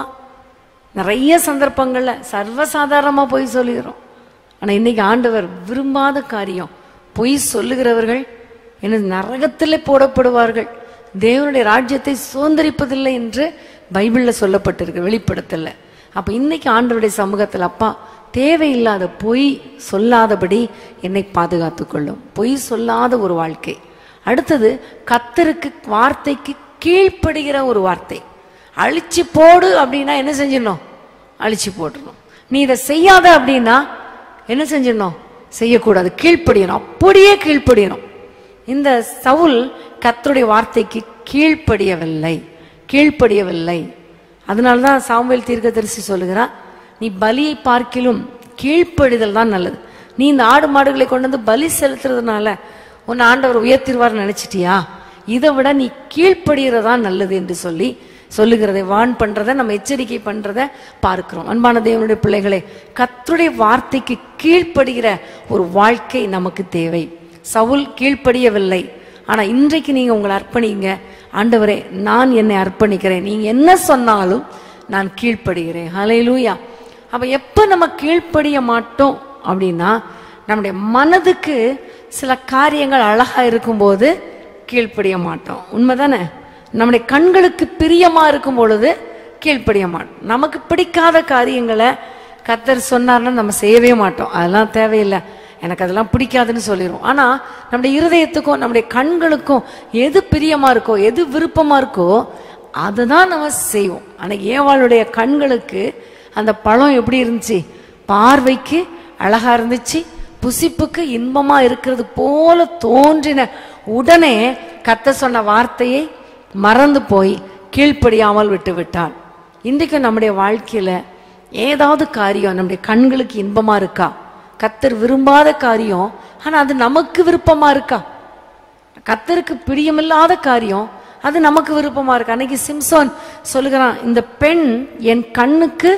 நிறைய சந்தர்ப்பங்கள்ல சர்வசாதாரணமா பொய் சொல்லுகிறோம் ஆனா இன்னைக்கு ஆண்டவர் விரும்பாத காரியம் பொய் சொல்லுகிறவர்கள் எனது நரகத்திலே போடப்படுவார்கள் தேவனுடைய ராஜ்யத்தை சுதந்திரிப்பதில்லை என்று பைபிள்ல சொல்லப்பட்டிருக்கு வெளிப்படுத்தல அப்ப இன்னைக்கு ஆண்டவருடைய சமூகத்தில் அப்பா தேவையில்லாத பொய் சொல்லாதபடி என்னை பாதுகாத்துக் கொள்ளும் பொய் சொல்லாத ஒரு வாழ்க்கை அடுத்தது கத்தருக்கு வார்த்தைக்கு கீழ்ப்படுகிற ஒரு வார்த்தை அழிச்சு போடு அப்படின்னா என்ன செஞ்சிடணும் அழிச்சு போட்டுடணும் நீ இதை செய்யாத அப்படின்னா என்ன செஞ்சிடணும் செய்யக்கூடாது கீழ்ப்படியணும் அப்படியே கீழ்ப்படியணும் இந்த சவுல் கர்த்தருடைய வார்த்தைக்கு கீழ்ப்படியவில்லை கீழ்ப்படியவில்லை அதனால்தான் சாமுவேல் தீர்க்கதரிசி சொல்லுகிறார் நீ பலியை பார்க்கிலும் கீழ்ப்படிதல் தான் நல்லது நீ இந்த ஆடு மாடுகளை கொண்டு வந்து பலி செலுத்துறதுனால உன்னை ஆண்டவர் உயர்த்திருவார் நினைச்சிட்டியா இதை விட நீ கீழ்ப்படுகிறதா நல்லது என்று சொல்லி சொல்லுகிறதை வான் பண்றத நம்ம எச்சரிக்கை பண்றத பார்க்கிறோம் அன்பான தேவனுடைய பிள்ளைகளே கர்த்தருடைய வார்த்தைக்கு கீழ்ப்படுகிற ஒரு வாழ்க்கை நமக்கு தேவை சவுல் கீழ்ப்படியவில்லை ஆனா இன்றைக்கு நீங்க உங்களை அர்ப்பணிங்க ஆண்டவரே நான் என்னை அர்ப்பணிக்கிறேன் நீங்க என்ன சொன்னாலும் நான் கீழ்ப்படுகிறேன் ஹalleluya அப்ப எப்ப நம்ம கீழ்ப்படிய மாட்டோம் அப்படின்னா நம்முடைய மனதுக்கு சில காரியங்கள் அழகா இருக்கும்போது கீழ்ப்படிய மாட்டோம் உண்மைதானே நம்முடைய கண்களுக்கு பிரியமா இருக்கும் பொழுது கீழ்ப்படிய மாட்டோம் நமக்கு பிடிக்காத காரியங்களை கத்தர் சொன்னார்னா நம்ம செய்யவே மாட்டோம் அதெல்லாம் தேவையில்லை எனக்கு அதெல்லாம் பிடிக்காதுன்னு சொல்லிடுவோம் ஆனா நம்முடைய இருதயத்துக்கும் நம்முடைய கண்களுக்கும் எது பிரியமா இருக்கோ எது விருப்பமா இருக்கோ அதை தான் நம்ம செய்வோம் அன்னைக்கு ஏவாளுடைய கண்களுக்கு அந்த பழம் எப்படி இருந்துச்சு பார்வைக்கு அழகா இருந்துச்சு புசிப்புக்கு இன்பமா இருக்கிறது போல தோன்றின உடனே கத்த சொன்ன வார்த்தையை மறந்து போய் கீழ்ப்படியாமல் விட்டு விட்டாள் இன்றைக்கு நம்முடைய வாழ்க்கையில ஏதாவது காரியம் நம்முடைய கண்களுக்கு இன்பமா இருக்கா கத்தர் விரும்பாத காரியம் ஆனா அது நமக்கு விருப்பமா இருக்கா கத்தருக்கு பிரியமில்லாத காரியம் அது நமக்கு விருப்பமா இருக்கு அன்னைக்கு சிம்சோன் சொல்லுகிறான் இந்த பெண் என் கண்ணுக்கு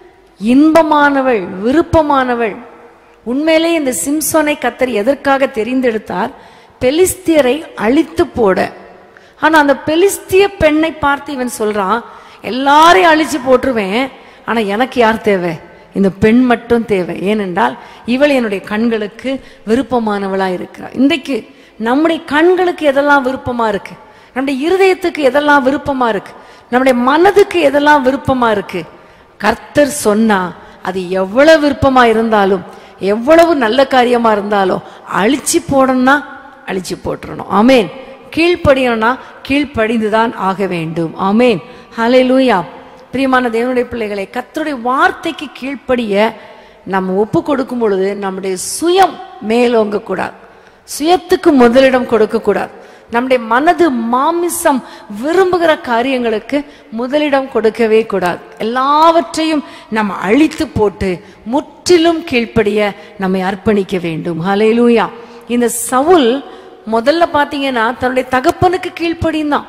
இன்பமானவள் விருப்பமானவள் உண்மையிலே இந்த சிம்சோனை கத்தர் எதற்காக தெரிந்தெடுத்தார் பெலிஸ்தியரை அழித்து போட ஆனா அந்த பெலிஸ்திய பெண்ணை பார்த்து இவன் சொல்றான் எல்லாரையும் அழிச்சு போட்டுருவேன் ஆனா எனக்கு யார் தேவை இந்த பெண் மட்டும் தேவை ஏனென்றால் இவள் என்னுடைய கண்களுக்கு விருப்பமானவளா இருக்கிறார் இன்றைக்கு நம்முடைய கண்களுக்கு எதெல்லாம் விருப்பமா இருக்கு நம்முடைய இருதயத்துக்கு எதெல்லாம் விருப்பமா இருக்கு நம்முடைய மனதுக்கு எதெல்லாம் விருப்பமா இருக்கு கர்த்தர் சொன்னா அது எவ்வளவு விருப்பமா இருந்தாலும் எவ்வளவு நல்ல காரியமா இருந்தாலும் அழிச்சு போடணும்னா அழிச்சு போட்டுறணும் ஆமேன் கீழ்ப்படியணும்னா கீழ்ப்படிந்துதான் ஆக வேண்டும் ஆமேன் ஹலே லூயா பிரியமான தேவனுடைய பிள்ளைகளை கர்த்தருடைய வார்த்தைக்கு கீழ்ப்படிய நம்ம ஒப்பு கொடுக்கும் பொழுது நம்முடைய சுயம் மேலோங்க கூடாது சுயத்துக்கு முதலிடம் கொடுக்க கூடாது நம்முடைய மனது மாமிசம் விரும்புகிற காரியங்களுக்கு முதலிடம் கொடுக்கவே கூடாது எல்லாவற்றையும் நம்ம அழித்து போட்டு முற்றிலும் கீழ்ப்படிய நம்மை அர்ப்பணிக்க வேண்டும் ஹalleluya இந்த சவுல் முதல்ல பாத்தீங்கன்னா தன்னுடைய தகப்பனுக்கு கீழ்ப்படிந்தான்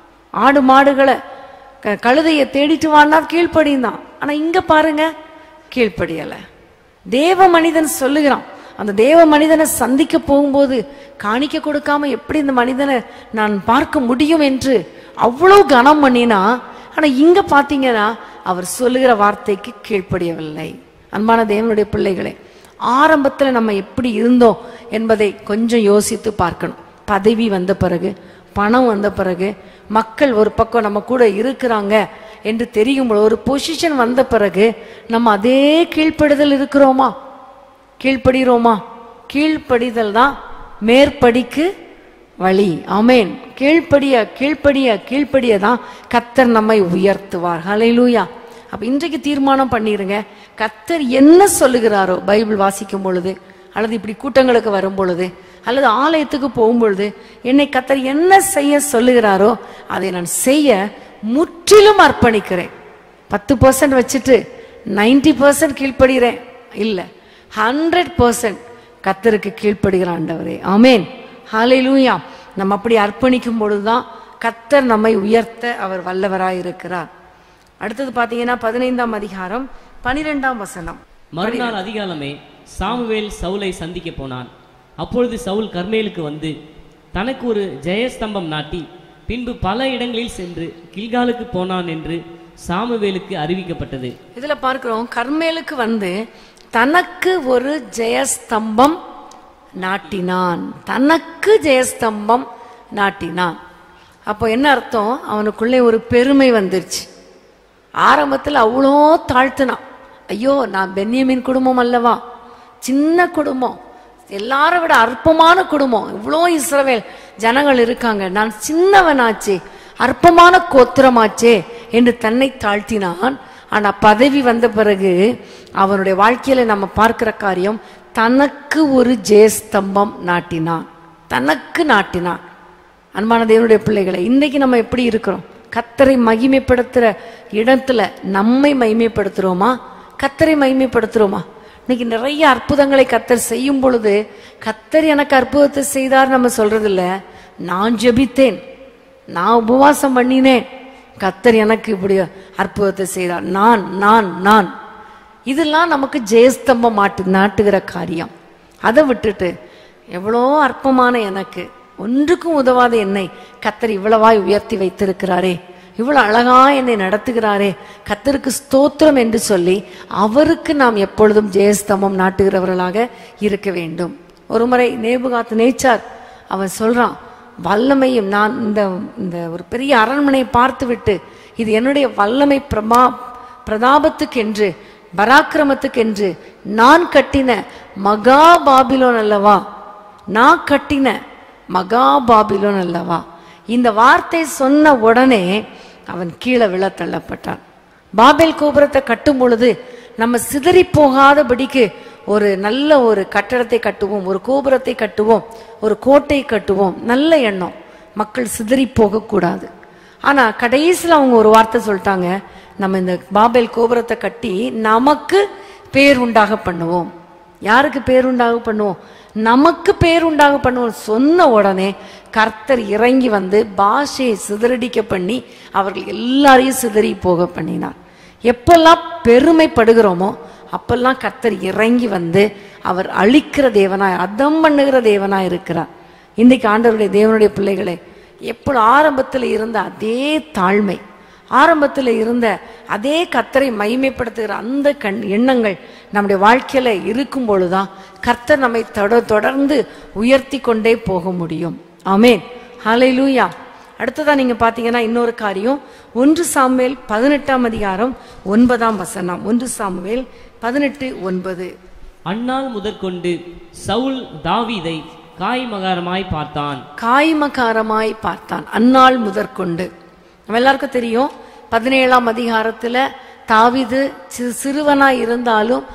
ஆடு மாடுகளை க- கழுதையை தேடிட்டு வான்னா கீழ்ப்படிந்தான் ஆனா இங்க பாருங்க கீழ்ப்படியல தேவ மனிதன் சொல்லுகிறான் அந்த தேவ மனிதனை சந்திக்க போகும்போது காணிக்க கொடுக்காம எப்படி இந்த மனிதனை நான் பார்க்க முடியும் என்று அவ்வளவு கனம் பண்ணினா ஆனா இங்க பாத்தீங்கன்னா அவர் சொல்லுகிற வார்த்தைக்கு கீழ்ப்படியவில்லை அன்பான தேவனுடைய பிள்ளைகளே ஆரம்பத்துல நம்ம எப்படி இருந்தோம் என்பதை கொஞ்சம் யோசித்து பார்க்கணும் பதவி வந்த பிறகு பணம் வந்த பிறகு மக்கள் ஒரு பக்கம் நம்ம கூட இருக்கிறாங்க என்று தெரியும் பொழுது, ஒரு பொசிஷன் வந்த பிறகு நம்ம அதே கீழ்ப்படுதல் இருக்கிறோமா கீழ்ப்படுகிறோமா கீழ்ப்படிதல் தான் மேற்படிக்கு வழி ஆமென் கீழ்ப்படிய கீழ்ப்படிய கீழ்ப்படிய தான் கத்தர் நம்மை உயர்த்துவார் ஹalleluya அப்ப இன்றைக்கு தீர்மானம் பண்ணிருங்க கத்தர் என்ன சொல்லுகிறாரோ பைபிள் வாசிக்கும் பொழுது அல்லது இப்படி கூட்டங்களுக்கு வரும் பொழுது அல்லது ஆலயத்துக்கு போகும் பொழுது என்னை கத்தர் என்ன செய்ய சொல்லுகிறாரோ அதை நான் செய்ய முற்றிலும் அர்ப்பணிக்கிறேன் பத்து பர்சன்ட் வச்சுட்டு நைன்டி பர்சன்ட் கீழ்ப்படுகிறேன் இல்ல ஹண்ட்ரட் பர்சன்ட் கத்தருக்கு கீழ்ப்படுகிற ஆண்டவரே ஆமேன் ஹalleluya நம்ம அப்படி அர்ப்பணிக்கும் பொழுதுதான் கத்தர் நம்மை உயர்த்த அவர் வல்லவராய் இருக்கிறார் அடுத்தது பாத்தீங்கன்னா பதினைந்தாம் அதிகாரம் பனிரெண்டாம் வசனம் மறுநாள் அதிகாலமே சாமுவேல் சவுலை சந்திக்க போனான் அப்பொழுது சவுல் கர்மேலுக்கு வந்து தனக்கு ஒரு ஜெயஸ்தம்பம் நாட்டி பின்பு பல இடங்களில் சென்று கில்காலுக்கு போனான் என்று சாமுவேலுக்கு அறிவிக்கப்பட்டது இதுல பார்க்கிறோம் கர்மேலுக்கு வந்து தனக்கு ஒரு ஜெயஸ்தம்பம் நாட்டினான் தனக்கு ஜெயஸ்தம்பம் நாட்டினான் அப்போ என்ன அர்த்தம் அவனுக்குள்ளே ஒரு பெருமை வந்துருச்சு ஆரம்பத்தில் அவ்வளோ தாழ்த்தினான் ஐயோ நான் பென்யமின் குடும்பம் அல்லவா சின்ன குடும்பம் எல்லாரை விட அற்பமான குடும்பம் இவ்வளோ இஸ்ரவேல் ஜனங்கள் இருக்காங்க நான் சின்னவனாச்சே அற்பமான கோத்திரமாச்சே என்று தன்னை தாழ்த்தினான் ஆனா பதவி வந்த பிறகு அவனுடைய வாழ்க்கையில நம்ம பார்க்கிற காரியம் தனக்கு ஒரு ஜெயஸ்தம்பம் நாட்டினான் தனக்கு நாட்டினான் அன்பான தேவனுடைய பிள்ளைகளை இன்னைக்கு நம்ம எப்படி இருக்கிறோம் கத்தரை மகிமைப்படுத்துற இடத்துல நம்மை மகிமைப்படுத்துறோமா கத்தரை மகிமைப்படுத்துறோமா இன்னைக்கு நிறைய அற்புதங்களை கத்தர் செய்யும் பொழுது கத்தர் எனக்கு அற்புதத்தை செய்தார் நம்ம சொல்றது இல்ல நான் ஜெபித்தேன் நான் உபவாசம் பண்ணினேன் கத்தர் எனக்கு இப்படி அற்புதத்தை செய்தார் நான் நான் நான் இதெல்லாம் நமக்கு ஜெயஸ்தம்பம் மாட்டு நாட்டுகிற காரியம் அதை விட்டுட்டு எவ்வளோ அற்பமான எனக்கு ஒன்றுக்கும் உதவாத என்னை கத்தர் இவ்வளவாய் உயர்த்தி வைத்திருக்கிறாரே இவ்வளவு அழகா என்னை நடத்துகிறாரே கத்தருக்கு ஸ்தோத்திரம் என்று சொல்லி அவருக்கு நாம் எப்பொழுதும் ஜெயஸ்தம்பம் நாட்டுகிறவர்களாக இருக்க வேண்டும் ஒருமுறை நேபுகாத்து நேச்சார் அவன் சொல்றான் வல்லமையும் நான் இந்த இந்த ஒரு பெரிய அரண்மனையை பார்த்துவிட்டு இது என்னுடைய வல்லமை பிரமா பிரதாபத்துக்கென்று பராக்கிரமத்துக்கென்று நான் கட்டின மகா பாபிலோன் அல்லவா நான் கட்டின மகா பாபிலோன் அல்லவா இந்த வார்த்தை சொன்ன உடனே அவன் கீழே விழ தள்ளப்பட்டான் பாபேல் கோபுரத்தை கட்டும் பொழுது நம்ம சிதறி போகாதபடிக்கு ஒரு நல்ல ஒரு கட்டடத்தை கட்டுவோம் ஒரு கோபுரத்தை கட்டுவோம் ஒரு கோட்டை கட்டுவோம் நல்ல எண்ணம் மக்கள் சிதறி போகக்கூடாது ஆனா கடைசியில் அவங்க ஒரு வார்த்தை சொல்லிட்டாங்க நம்ம இந்த பாபேல் கோபுரத்தை கட்டி நமக்கு பேர் உண்டாக பண்ணுவோம் யாருக்கு பேர் உண்டாக பண்ணுவோம் நமக்கு பேர் உண்டாக பண்ணுவோம் சொன்ன உடனே கர்த்தர் இறங்கி வந்து பாஷையை சிதறடிக்க பண்ணி அவர்கள் எல்லாரையும் சிதறி போக பண்ணினார் எப்பெல்லாம் பெருமைப்படுகிறோமோ அப்பெல்லாம் கர்த்தர் இறங்கி வந்து அவர் அழிக்கிற தேவனாய் அதம் பண்ணுகிற தேவனாய் இருக்கிறார் இன்னைக்கு ஆண்டவருடைய தேவனுடைய பிள்ளைகளே எப்பொழுது ஆரம்பத்தில் இருந்த அதே தாழ்மை ஆரம்பத்தில் இருந்த அதே கத்தரை மகிமைப்படுத்துகிற அந்த கண் எண்ணங்கள் நம்முடைய வாழ்க்கையில இருக்கும் பொழுதுதான் கர்த்தர் நம்மை தொட தொடர்ந்து உயர்த்தி கொண்டே போக முடியும் ஆமென் ஹalleluya அடுத்ததா நீங்க பாத்தீங்கன்னா இன்னொரு காரியம் ஒன்று சாமுவேல் பதினெட்டாம் அதிகாரம் ஒன்பதாம் வசனம் ஒன்று சாமுவேல் பதினெட்டு ஒன்பது அந்நாள் முதற்கொண்டு சவுல் தாவீதை காய்மகாரமாய் பார்த்தான் காய்மகாரமாய் பார்த்தான் அந்நாள் முதற்கொண்டு நம்ம எல்லாருக்கும் தெரியும் பதினேழாம் அதிகாரத்துல தாவீது சி- சிறுவனா இருந்தாலும்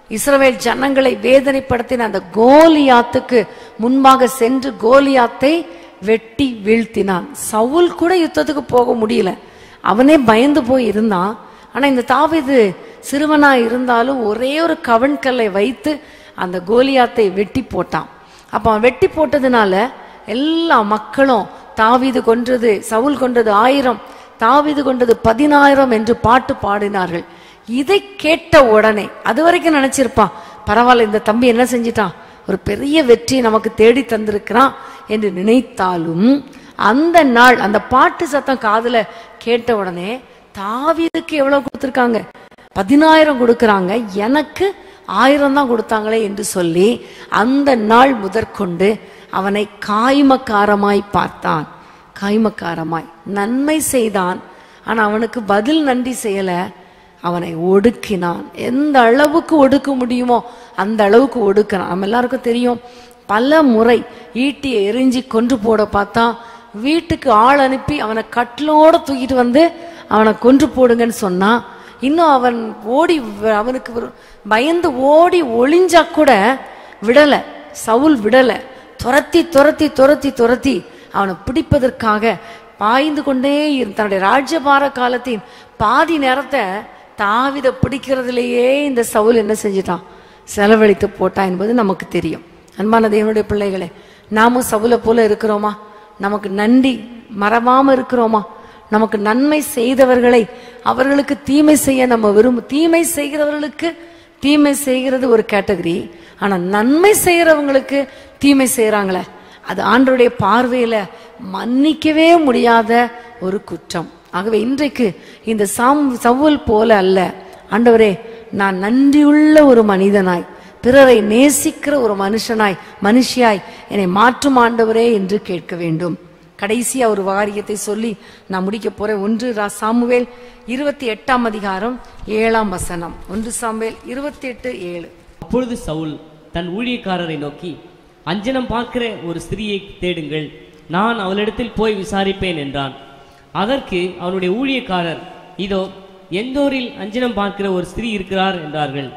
இஸ்ரவேல் ஜனங்களை வேதனைப்படுத்தின அந்த கோலியாத்துக்கு முன்பாக சென்று கோலியாத்தை வெட்டி வீழ்த்தினான் சவுல் கூட யுத்தத்துக்கு போக முடியல அவனே பயந்து போய் இருந்தான் ஆனா இந்த தாவீது சிறுவனா இருந்தாலும் ஒரே ஒரு கவன்கல்லை வைத்து அந்த கோலியாத்தை வெட்டி போட்டான் அப்ப அவன் வெட்டி போட்டதுனால எல்லா மக்களும் தாவீது கொன்றது சவுல் கொன்றது ஆயிரம் தாவீது கொண்டது பதினாயிரம் என்று பாட்டு பாடினார்கள் இதை கேட்ட உடனே அது வரைக்கும் நினைச்சிருப்பான் பரவாயில்ல இந்த தம்பி என்ன செஞ்சிட்டான் ஒரு பெரிய வெற்றி நமக்கு தேடி தந்திருக்கிறான் என்று நினைத்தாலும் அந்த நாள் அந்த பாட்டு சத்தம் காதுல கேட்ட உடனே தாவீதுக்கு எவ்வளவு கொடுத்திருக்காங்க பதினாயிரம் கொடுக்கறாங்க எனக்கு ஆயிரம் தான் கொடுத்தாங்களே என்று சொல்லி அந்த நாள் முதற்கொண்டு அவனை காய்மக்காரமாய் பார்த்தான் காய்மக்காரமாய் நன்மை செய்தான் ஆனா அவனுக்கு பதில் நன்றி செய்யல அவனை ஒடுக்கினான் எந்த அளவுக்கு ஒடுக்க முடியுமோ அந்த அளவுக்கு ஒடுக்கினான் நம்ம எல்லாருக்கும் தெரியும் பல முறை ஈட்டியை எரிஞ்சு கொன்று போட பார்த்தா வீட்டுக்கு ஆள் அனுப்பி அவனை கட்டிலோட தூக்கிட்டு வந்து அவனை கொன்று போடுங்கன்னு சொன்னா இன்னும் அவன் ஓடி வ- அவனுக்கு ஒரு- பயந்து ஓடி ஒளிஞ்சா கூட விடல சவுல் விடல துரத்தி துரத்தி துரத்தி துரத்தி அவனை பிடிப்பதற்காக பாய்ந்து கொண்டே இரு- தன்னுடைய ராஜ்யபார காலத்தின் பாதி நேரத்தை தாவித பிடிக்கிறதுலேயே இந்த சவுல் என்ன செஞ்சிட்டான் செலவழித்து போட்டான் என்பது நமக்கு தெரியும் அன்பான தேவனுடைய பிள்ளைகளே நாமும் சவுலை போல இருக்கிறோமா நமக்கு நன்றி மறவாம இருக்கிறோமா நமக்கு நன்மை செய்தவர்களை அவர்களுக்கு தீமை செய்ய நம்ம விரும்பும் தீமை செய்கிறவர்களுக்கு தீமை செய்கிறது ஒரு கேட்டகரி ஆனா நன்மை செய்யறவங்களுக்கு தீமை செய்யறாங்களே அது ஆண்டவருடைய பார்வையில மன்னிக்கவே முடியாத ஒரு குற்றம் ஆகவே இன்றைக்கு இந்த சாம் சவுல் போல அல்ல ஆண்டவரே நான் நன்றியுள்ள ஒரு மனிதனாய் பிறரை நேசிக்கிற ஒரு மனுஷனாய் மனுஷியாய் என்னை மாற்றும் ஆண்டவரே என்று கேட்க வேண்டும் கடைசியா ஒரு வாரியத்தை சொல்லி நான் முடிக்க போறேன் ஒன்று ரா- சாமுவேல் இருபத்தி எட்டாம் அதிகாரம் ஏழாம் வசனம் ஒன்று சாமுவேல் இருபத்தி எட்டு ஏழு அப்பொழுது சவுல் தன் ஊழியக்காரரை நோக்கி அஞ்சனம் பார்க்கிற ஒரு ஸ்திரியை தேடுங்கள் நான் அவளிடத்தில் போய் விசாரிப்பேன் என்றான் அதற்கு அவனுடைய ஊழியக்காரர் இதோ எந்தோரில் அஞ்சனம் பார்க்கிற ஒரு ஸ்திரீ இருக்கிறார் என்றார்கள்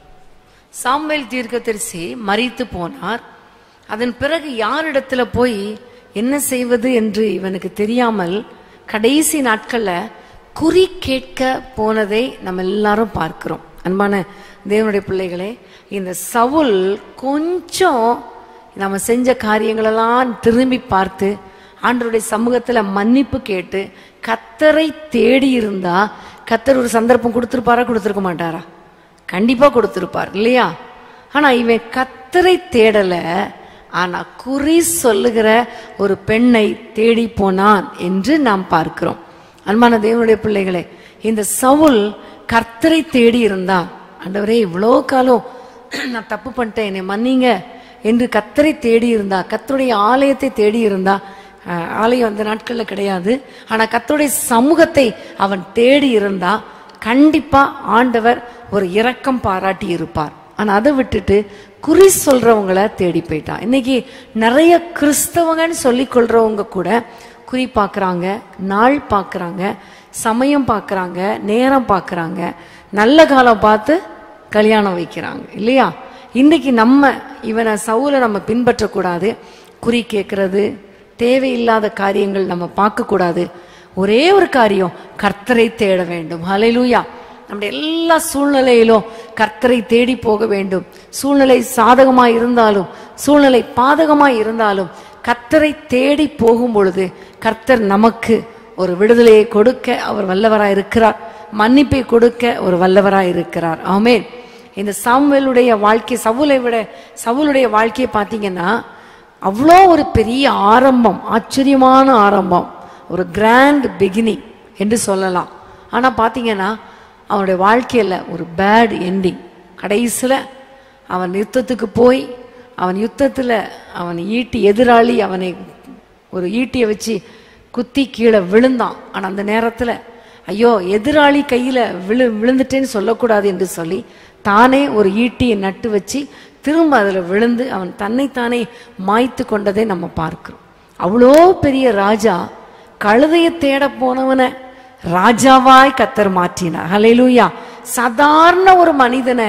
சாமுவேல் தீர்க்கதரிசி மரித்து போனார் அதன் பிறகு யாரிடத்துல போய் என்ன செய்வது என்று இவனுக்கு தெரியாமல் கடைசி நாட்கள்ல குறி கேட்க போனதை நம்ம எல்லாரும் பார்க்கிறோம் அன்பான தேவனுடைய பிள்ளைகளே இந்த சவுல் கொஞ்சம் நம்ம செஞ்ச காரியங்களெல்லாம் திரும்பி பார்த்து ஆண்டவருடைய சமூகத்துல மன்னிப்பு கேட்டு கத்தரை தேடி இருந்தா கத்தர் ஒரு சந்தர்ப்பம் கொடுத்திருப்பாரா கொடுத்திருக்க மாட்டாரா கண்டிப்பா கொடுத்திருப்பார் இல்லையா ஆனா இவன் கத்தரை தேடல ஆனா குறி சொல்லுகிற ஒரு பெண்ணை தேடி போனான் என்று நாம் பார்க்கிறோம் அன்பான தேவனுடைய பிள்ளைகளே இந்த சவுல் கர்த்தரை தேடி இருந்தான் ஆண்டவரே இவ்வளோ காலம் நான் தப்பு பண்ணிட்டேன் என்னை மன்னிங்க என்று கத்தரை தேடி இருந்தா கத்தருடைய ஆலயத்தை தேடி இருந்தா அஹ், ஆலயம் அந்த நாட்கள்ல கிடையாது ஆனா கத்தருடைய சமூகத்தை அவன் தேடி இருந்தா கண்டிப்பா ஆண்டவர் ஒரு இரக்கம் பாராட்டி இருப்பார் ஆனா அதை விட்டுட்டு குறி சொல்றவங்கள தேடி போயிட்டான் இன்னைக்கு நிறைய கிறிஸ்தவங்கன்னு சொல்லிக் கொள்றவங்க கூட குறி பார்க்கறாங்க நாள் பார்க்கறாங்க சமயம் பார்க்கறாங்க நேரம் பார்க்கறாங்க நல்ல காலம் பார்த்து கல்யாணம் வைக்கிறாங்க இல்லையா இன்னைக்கு நம்ம இவனை சவுல நம்ம பின்பற்றக்கூடாது குறி கேட்கறது தேவையில்லாத காரியங்கள் நம்ம பார்க்கக்கூடாது ஒரே ஒரு காரியம் கர்த்தரை தேட வேண்டும் ஹalleluya நம்முடைய எல்லா சூழ்நிலையிலும் கர்த்தரை தேடி போக வேண்டும் சூழ்நிலை சாதகமா இருந்தாலும் சூழ்நிலை பாதகமா இருந்தாலும் கர்த்தரை தேடி போகும் பொழுது கர்த்தர் நமக்கு ஒரு விடுதலையை கொடுக்க அவர் வல்லவராய் இருக்கிறார் மன்னிப்பை கொடுக்க ஒரு வல்லவராய் இருக்கிறார் ஆமென் இந்த சாமுவேலுடைய வாழ்க்கை சவுலை விட சவுலுடைய வாழ்க்கையை பார்த்தீங்கன்னா அவ்வளோ ஒரு பெரிய ஆரம்பம் ஆச்சரியமான ஆரம்பம் ஒரு கிராண்ட் பிகினிங் என்று சொல்லலாம் ஆனா பார்த்தீங்கன்னா அவனுடைய வாழ்க்கையில ஒரு பேட் எண்டிங் கடைசியில் அவன் யுத்தத்துக்கு போய் அவன் யுத்தத்துல அவன் ஈட்டி எதிராளி அவனை ஒரு ஈட்டியை வச்சு குத்தி கீழே விழுந்தான் ஆனா அந்த நேரத்துல ஐயோ எதிராளி கையில விழு விழுந்துட்டேன்னு சொல்லக்கூடாது என்று சொல்லி தானே ஒரு ஈட்டியை நட்டு வச்சு திரும்ப அதுல விழுந்து அவன் தன்னைத்தானே மாய்த்து கொண்டதை நம்ம பார்க்கிறோம் அவ்வளோ பெரிய ராஜா கழுதையை தேட போனவனை ராஜாவாய் கத்தர் மாற்றினார் ஹalleluya சாதாரண ஒரு மனிதனை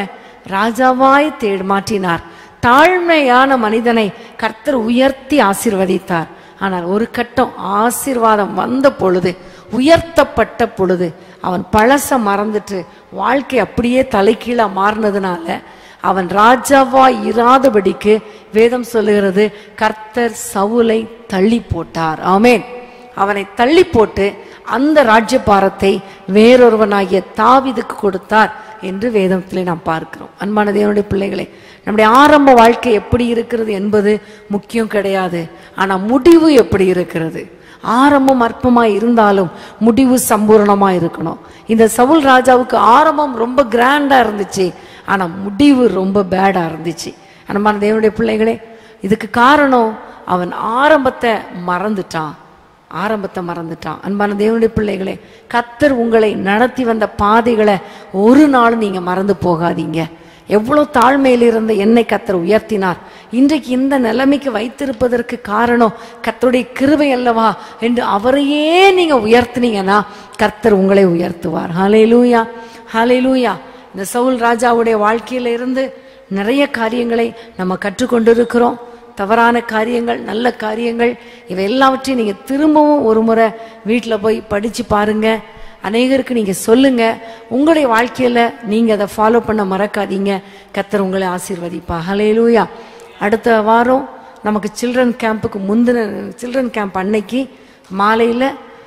ராஜாவாய் தேடு மாற்றினார் தாழ்மையான மனிதனை கர்த்தர் உயர்த்தி ஆசீர்வதித்தார் ஆனால் ஒரு கட்டம் ஆசீர்வாதம் வந்த பொழுது உயர்த்தப்பட்ட பொழுது அவன் பழச மறந்துட்டு வாழ்க்கை அப்படியே தலைகீழா மாறினதுனால அவன் ராஜாவா இராதபடிக்கு வேதம் சொல்லுகிறது கர்த்தர் சவுலை தள்ளி போட்டார் ஆமென் அவனை தள்ளி போட்டு அந்த ராஜ்யபாரத்தை வேறொருவனாகிய தாவீதுக்கு கொடுத்தார் என்று வேதத்திலே நாம் பார்க்கிறோம் அன்பான தேவனுடைய பிள்ளைகளே நம்முடைய ஆரம்ப வாழ்க்கை எப்படி இருக்கிறது என்பது முக்கியம் கிடையாது ஆனா முடிவு எப்படி இருக்கிறது ஆரம்பம் அற்பமா இருந்தாலும் முடிவு சம்பூர்ணமா இருக்கணும் இந்த சவுல் ராஜாவுக்கு ஆரம்பம் ரொம்ப கிராண்டா இருந்துச்சு ஆனா முடிவு ரொம்ப பேடா இருந்துச்சு அன்பான தேவனுடைய பிள்ளைகளே இதுக்கு காரணம் அவன் ஆரம்பத்தை மறந்துட்டான் ஆரம்பத்தை மறந்துட்டான் அன்பான தேவனுடைய பிள்ளைகளே கத்தர் உங்களை நடத்தி வந்த பாதைகளை ஒரு நாளும் நீங்க மறந்து போகாதீங்க எவ்வளவு தாழ்மையில் இருந்த என்னை கத்தர் உயர்த்தினார் இன்றைக்கு இந்த நிலைமைக்கு வைத்திருப்பதற்கு காரணம் கத்தருடைய கிருபை அல்லவா என்று அவரையே நீங்க உயர்த்தினீங்கன்னா கர்த்தர் உங்களை உயர்த்துவார் ஹalleluya ஹalleluya இந்த சவுல் ராஜாவுடைய வாழ்க்கையில இருந்து நிறைய காரியங்களை நம்ம கற்றுக்கொண்டிருக்கிறோம் தவறான காரியங்கள் நல்ல காரியங்கள் இவை எல்லாவற்றையும் நீங்க திரும்பவும் ஒரு முறை வீட்டில் போய் படிச்சு பாருங்க அநேகருக்கு நீங்க சொல்லுங்க உங்களுடைய வாழ்க்கையில நீங்க அதை ஃபாலோ பண்ண மறக்காதீங்க கத்தர் உங்களை ஆசீர்வதிப்பா ஹalleluya அடுத்த வாரம் நமக்கு சில்ட்ரன் கேம்புக்கு முந்தின சில்ட்ரன் கேம்ப் அன்னைக்கு மாலையில்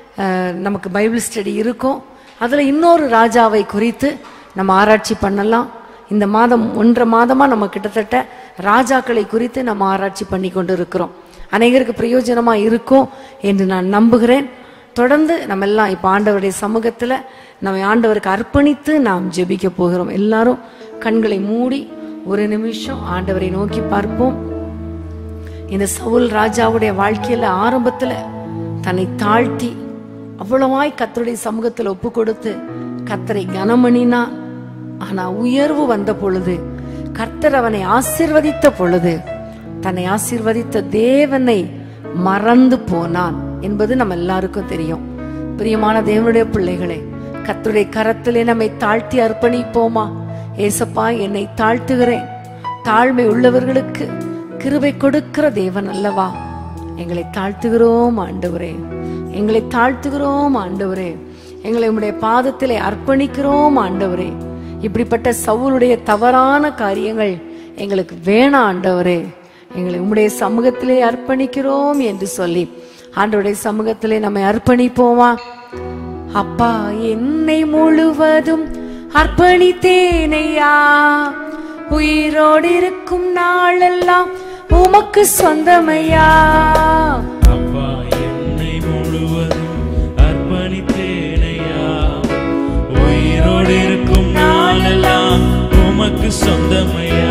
நமக்கு பைபிள் ஸ்டடி இருக்கும் அதில் இன்னொரு ராஜாவை குறித்து நம்ம ஆராய்ச்சி பண்ணலாம் இந்த மாதம் ஒன்றரை மாதமாக நம்ம கிட்டத்தட்ட ராஜாக்களை குறித்து நம்ம ஆராய்ச்சி பண்ணி கொண்டு இருக்கிறோம் அநேகருக்கு பிரயோஜனமாக இருக்கும் என்று நான் நம்புகிறேன் தொடர்ந்து நம்ம எல்லாம் இப்போ ஆண்டவருடைய சமூகத்தில் நம்ம ஆண்டவருக்கு அர்ப்பணித்து நாம் ஜெபிக்க போகிறோம் எல்லாரும் கண்களை மூடி ஒரு நிமிஷம் ஆண்டவரை நோக்கி பார்ப்போம் இந்த சவுல் ராஜாவுடைய வாழ்க்கையில ஆரம்பத்துல தன்னை தாழ்த்தி அவ்வளவாய் கத்தருடைய சமூகத்துல ஒப்பு கொடுத்து கத்தரை கனமணினா ஆனா உயர்வு வந்த பொழுது கர்த்தர் அவனை ஆசீர்வதித்த பொழுது தன்னை ஆசீர்வதித்த தேவனை மறந்து போனான் என்பது நம்ம எல்லாருக்கும் தெரியும் பிரியமான தேவனுடைய பிள்ளைகளே கர்த்தருடைய கரத்திலே நம்மை தாழ்த்தி அர்ப்பணிப்போமா ஏசப்பா என்னை தாழ்த்துகிறேன் தாழ்மை உள்ளவர்களுக்கு கிருபை கொடுக்கிற தேவன் அல்லவா எங்களை தாழ்த்துகிறோம் ஆண்டவரே எங்களை தாழ்த்துகிறோம் ஆண்டவரே எங்களை உம்முடைய பாதத்திலே அர்ப்பணிக்கிறோம் ஆண்டவரே இப்படிப்பட்ட சவுளுடைய தவறான காரியங்கள் எங்களுக்கு வேணாம் ஆண்டவரே எங்களை உம்முடைய சமூகத்திலே அர்ப்பணிக்கிறோம் என்று சொல்லி ஆண்டவருடைய சமூகத்திலே நம்மை அர்ப்பணிப்போமா அப்பா என்னை முழுவதும் அர்ப்பணித்தேனையா உயிரோடு இருக்கும் நாளெல்லாம் உமக்கு சொந்தமையா அப்பா என்னை முழுவதும் அர்ப்பணித்தேனையா உயிரோடு இருக்கும் நாளெல்லாம் உமக்கு சொந்தமையா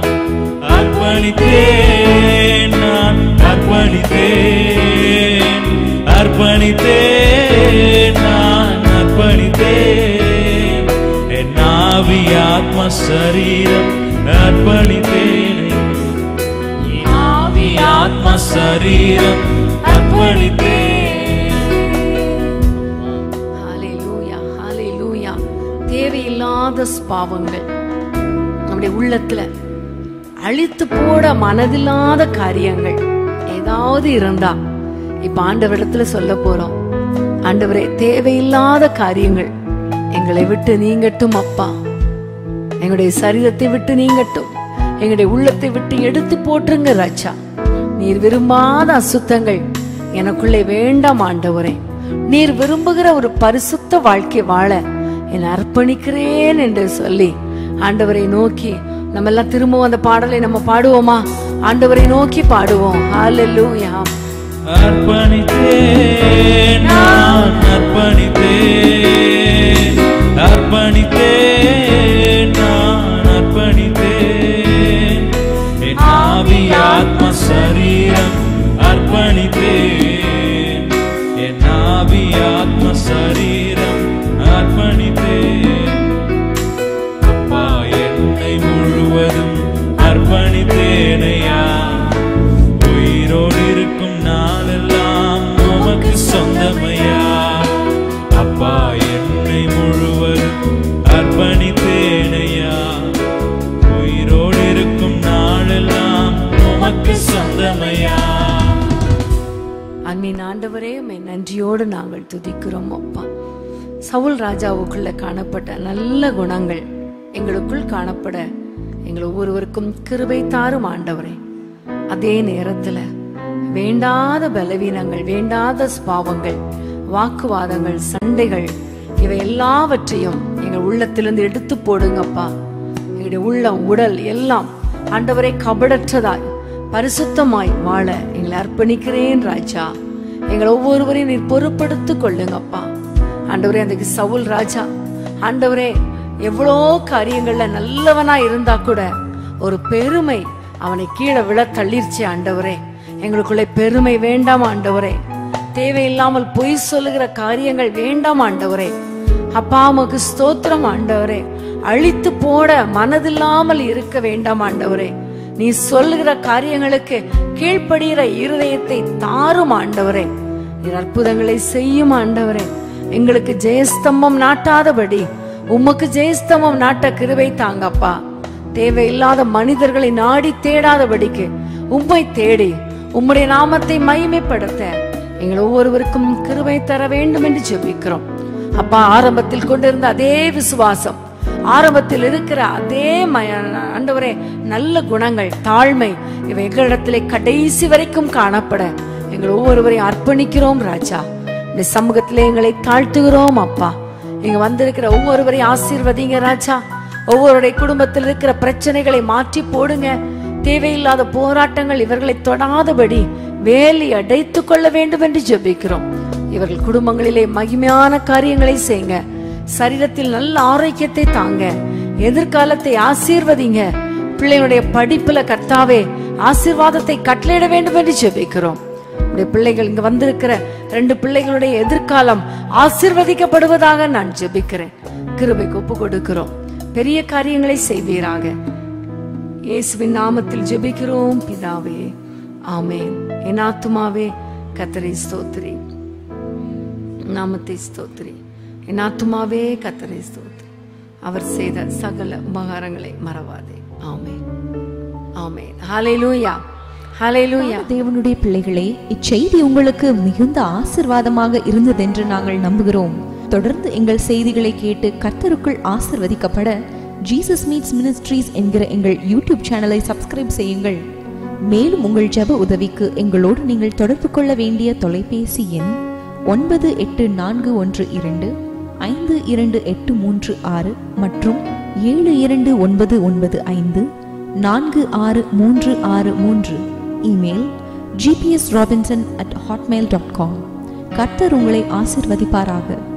அர்ப்பணித்தேன் நான் அர்ப்பணித்தேன் அர்ப்பணித்தேன் நான் அர்ப்பணித்தேன் என் ஆவி ஆத்ம சரீரம் அர்ப்பணித்தேன் ஆவி ஆத்ம சரீரம் அர்ப்பணித்தேன் ஹalleluya ஹalleluya தேவையில்லாத பாவங்கள் நம்முடைய உள்ளத்துல அழித்து போட மனதில்லாத காரியங்கள் ஏதாவது இருந்தா இப்ப ஆண்டவரிடத்துல சொல்ல போறோம் ஆண்டவரே தேவையில்லாத காரியங்கள் எங்களை விட்டு நீங்கட்டும் அப்பா எங்களுடைய சரீரத்தை விட்டு நீங்கட்டும் எங்களுடைய உள்ளத்தை விட்டு எடுத்து போட்டுருங்க ராஜா நீர் விரும்பாத அசுத்தங்கள் எனக்குள்ளே வேண்டாம் ஆண்டவரே நீர் விரும்புகிற ஒரு பரிசுத்த வாழ்க்கை வாழ என்னை அர்ப்பணிக்கிறேன் என்று சொல்லி ஆண்டவரை நோக்கி நம்ம எல்லாம் திரும்பவும் அந்த பாடலை நம்ம பாடுவோமா ஆண்டவரை நோக்கி பாடுவோம் ஹalleluya அர்ப்பணித்தேன் நான் அர்ப்பணித்தேன் அர்ப்பணித்தேன் நான் அர்ப்பணித்தேன் என் ஆவி ஆத்ம சரீரம் அர்ப்பணித்தேன் என் ஆவி ஆத்ம சரீரம் அர்ப்பணித்தேன் அப்பா என்னை முழுவதும் அர்ப்பணித்தேனையா உயிரோடு இருக்கும் நாளெல்லாம் உமக்கு சொந்தமையா அப்பா என்னை முழுவதும் அர்ப்பணித்தேனையா வல்லமையா அன்பின் ஆண்டவரே உம்மை நன்றியோடு நாங்கள் துதிக்கிறோம் அப்பா சவுல் ராஜாவுக்குள்ள காணப்பட்ட நல்ல குணங்கள் எங்களுக்குள் காணப்பட எங்கள் ஒவ்வொருவருக்கும் கிருபை தாரும் ஆண்டவரே அதே நேரத்துல வேண்டாத பலவீனங்கள் வேண்டாத ஸ்பாவங்கள் வாக்குவாதங்கள் சண்டைகள் இவை எல்லாவற்றையும் எங்கள் உள்ளத்திலிருந்து எடுத்து போடுங்கப்பா எங்களுடைய உள்ளம் உடல் எல்லாம் ஆண்டவரை கபடற்றதாய் பரிசுத்தமாய் வாழ எங்களை அர்ப்பணிக்கிறேன் ராஜா எங்களை ஒவ்வொருவரையும் நீர் பொறுப்படுத்திக் கொள்ளுங்கப்பா ஆண்டவரே அந்த சவுல் ராஜா ஆண்டவரே எவ்வளோ காரியங்கள்ல நல்லவனா இருந்தா கூட ஒரு பெருமை அவனை கீழே விழ தள்ளிருச்சு ஆண்டவரே எங்களுக்குள்ளே பெருமை வேண்டாம் ஆண்டவரே தேவையில்லாமல் பொய் சொல்லுகிற காரியங்கள் வேண்டாம் ஆண்டவரே அப்பா உமக்கு ஸ்தோத்திரம் ஆண்டவரே அழித்து போட மனதில்லாமல் இருக்க வேண்டாம் ஆண்டவரே நீ சொல்லுகிற காரியங்களுக்கு கீழ்ப்படுகிற இருதயத்தை தாரும் ஆண்டவரே நீர் அற்புதங்களை செய்யும் ஆண்டவரே எங்களுக்கு ஜெயஸ்தம்பம் நாட்டாதபடி உமக்கு ஜெயஸ்தம்பம் நாட்ட கிருபை தாங்கப்பா தேவையில்லாத மனிதர்களை நாடி தேடாதபடிக்கு உம்மை தேடி உம்முடைய நாமத்தை மகிமைப்படுத்த எங்கள் ஒவ்வொருவருக்கும் கிருபை தர வேண்டும் என்று ஜெபிக்கிறோம் அப்பா ஆரம்பத்தில் கொண்டிருந்த அதே விசுவாசம் ஆரம்பத்தில் இருக்கிற அதே மய- ஆண்டவரே நல்ல குணங்கள் தாழ்மை இவை எங்களிடத்திலே கடைசி வரைக்கும் காணப்பட எங்கள் ஒவ்வொருவரையும் அர்ப்பணிக்கிறோம் ராஜா இந்த சமூகத்திலே எங்களை தாழ்த்துகிறோம் அப்பா இங்க வந்திருக்கிற ஒவ்வொருவரையும் ஆசீர்வதிங்க ராஜா ஒவ்வொருடைய குடும்பத்தில் இருக்கிற பிரச்சனைகளை மாற்றி போடுங்க தேவையில்லாத போராட்டங்கள் இவர்களை தொடாதபடி வேலி அடைத்துக் கொள்ள வேண்டும் என்று ஜெபிக்கிறோம் இவர்கள் குடும்பங்களிலே மகிமையான காரியங்களை செய்யுங்க சரீரத்தில் நல்ல ஆரோக்கியத்தை தாங்க எதிர்காலத்தை ஆசீர்வதிங்க பிள்ளைகளுடைய படிப்புல கர்த்தாவே ஆசீர்வாதத்தை கட்டளையிட வேண்டும் என்று ஜெபிக்கிறோம் உடைய பிள்ளைகள் இங்க வந்திருக்கிற ரெண்டு பிள்ளைகளுடைய எதிர்காலம் ஆசீர்வதிக்கப்படுவதாக நான் ஜெபிக்கிறேன் கிருபைக்கு ஒப்பு கொடுக்கிறோம் பெரிய காரியங்களை செய்வீராக இயேசுவின் நாமத்தில் ஜெபிக்கிறோம் பிதாவே ஆமென் என் ஆத்துமாவே கத்தரை ஸ்தோத்திரி நாமத்தை ஸ்தோத்திரி என் ஆத்துமாவே கத்தரை ஸ்தோத்திரி அவர் செய்த சகல உபகாரங்களை மறவாதே ஆமென் ஆமென் ஹalleluya ஹalleluya தேவனுடைய பிள்ளைகளே இச்செய்தி உங்களுக்கு மிகுந்த ஆசிர்வாதமாக இருந்ததென்று நாங்கள் நம்புகிறோம் தொடர்ந்து எங்கள் செய்திகளை கேட்டு கர்த்தருக்குள் ஆசிர்வதிக்கப்பட ஜீசஸ் மீட்ஸ் மினிஸ்ட்ரீஸ் என்கிற எங்கள் யூடியூப் சேனலை சப்ஸ்கிரைப் செய்யுங்கள் மேலும் உங்கள் ஜெப உதவிக்கு எங்களோடு நீங்கள் தொடர்பு கொள்ள வேண்டிய தொலைபேசி எண் ஒன்பது எட்டு நான்கு ஒன்று இரண்டு ஐந்து இரண்டு எட்டு மூன்று ஆறு மற்றும் ஏழு இரண்டு ஒன்பது ஒன்பது ஐந்து நான்கு ஆறு மூன்று ஆறு மூன்று email G P S Robinson at hotmail dot com கர்த்தர் உங்களை ஆசிர்வதிப்பாராக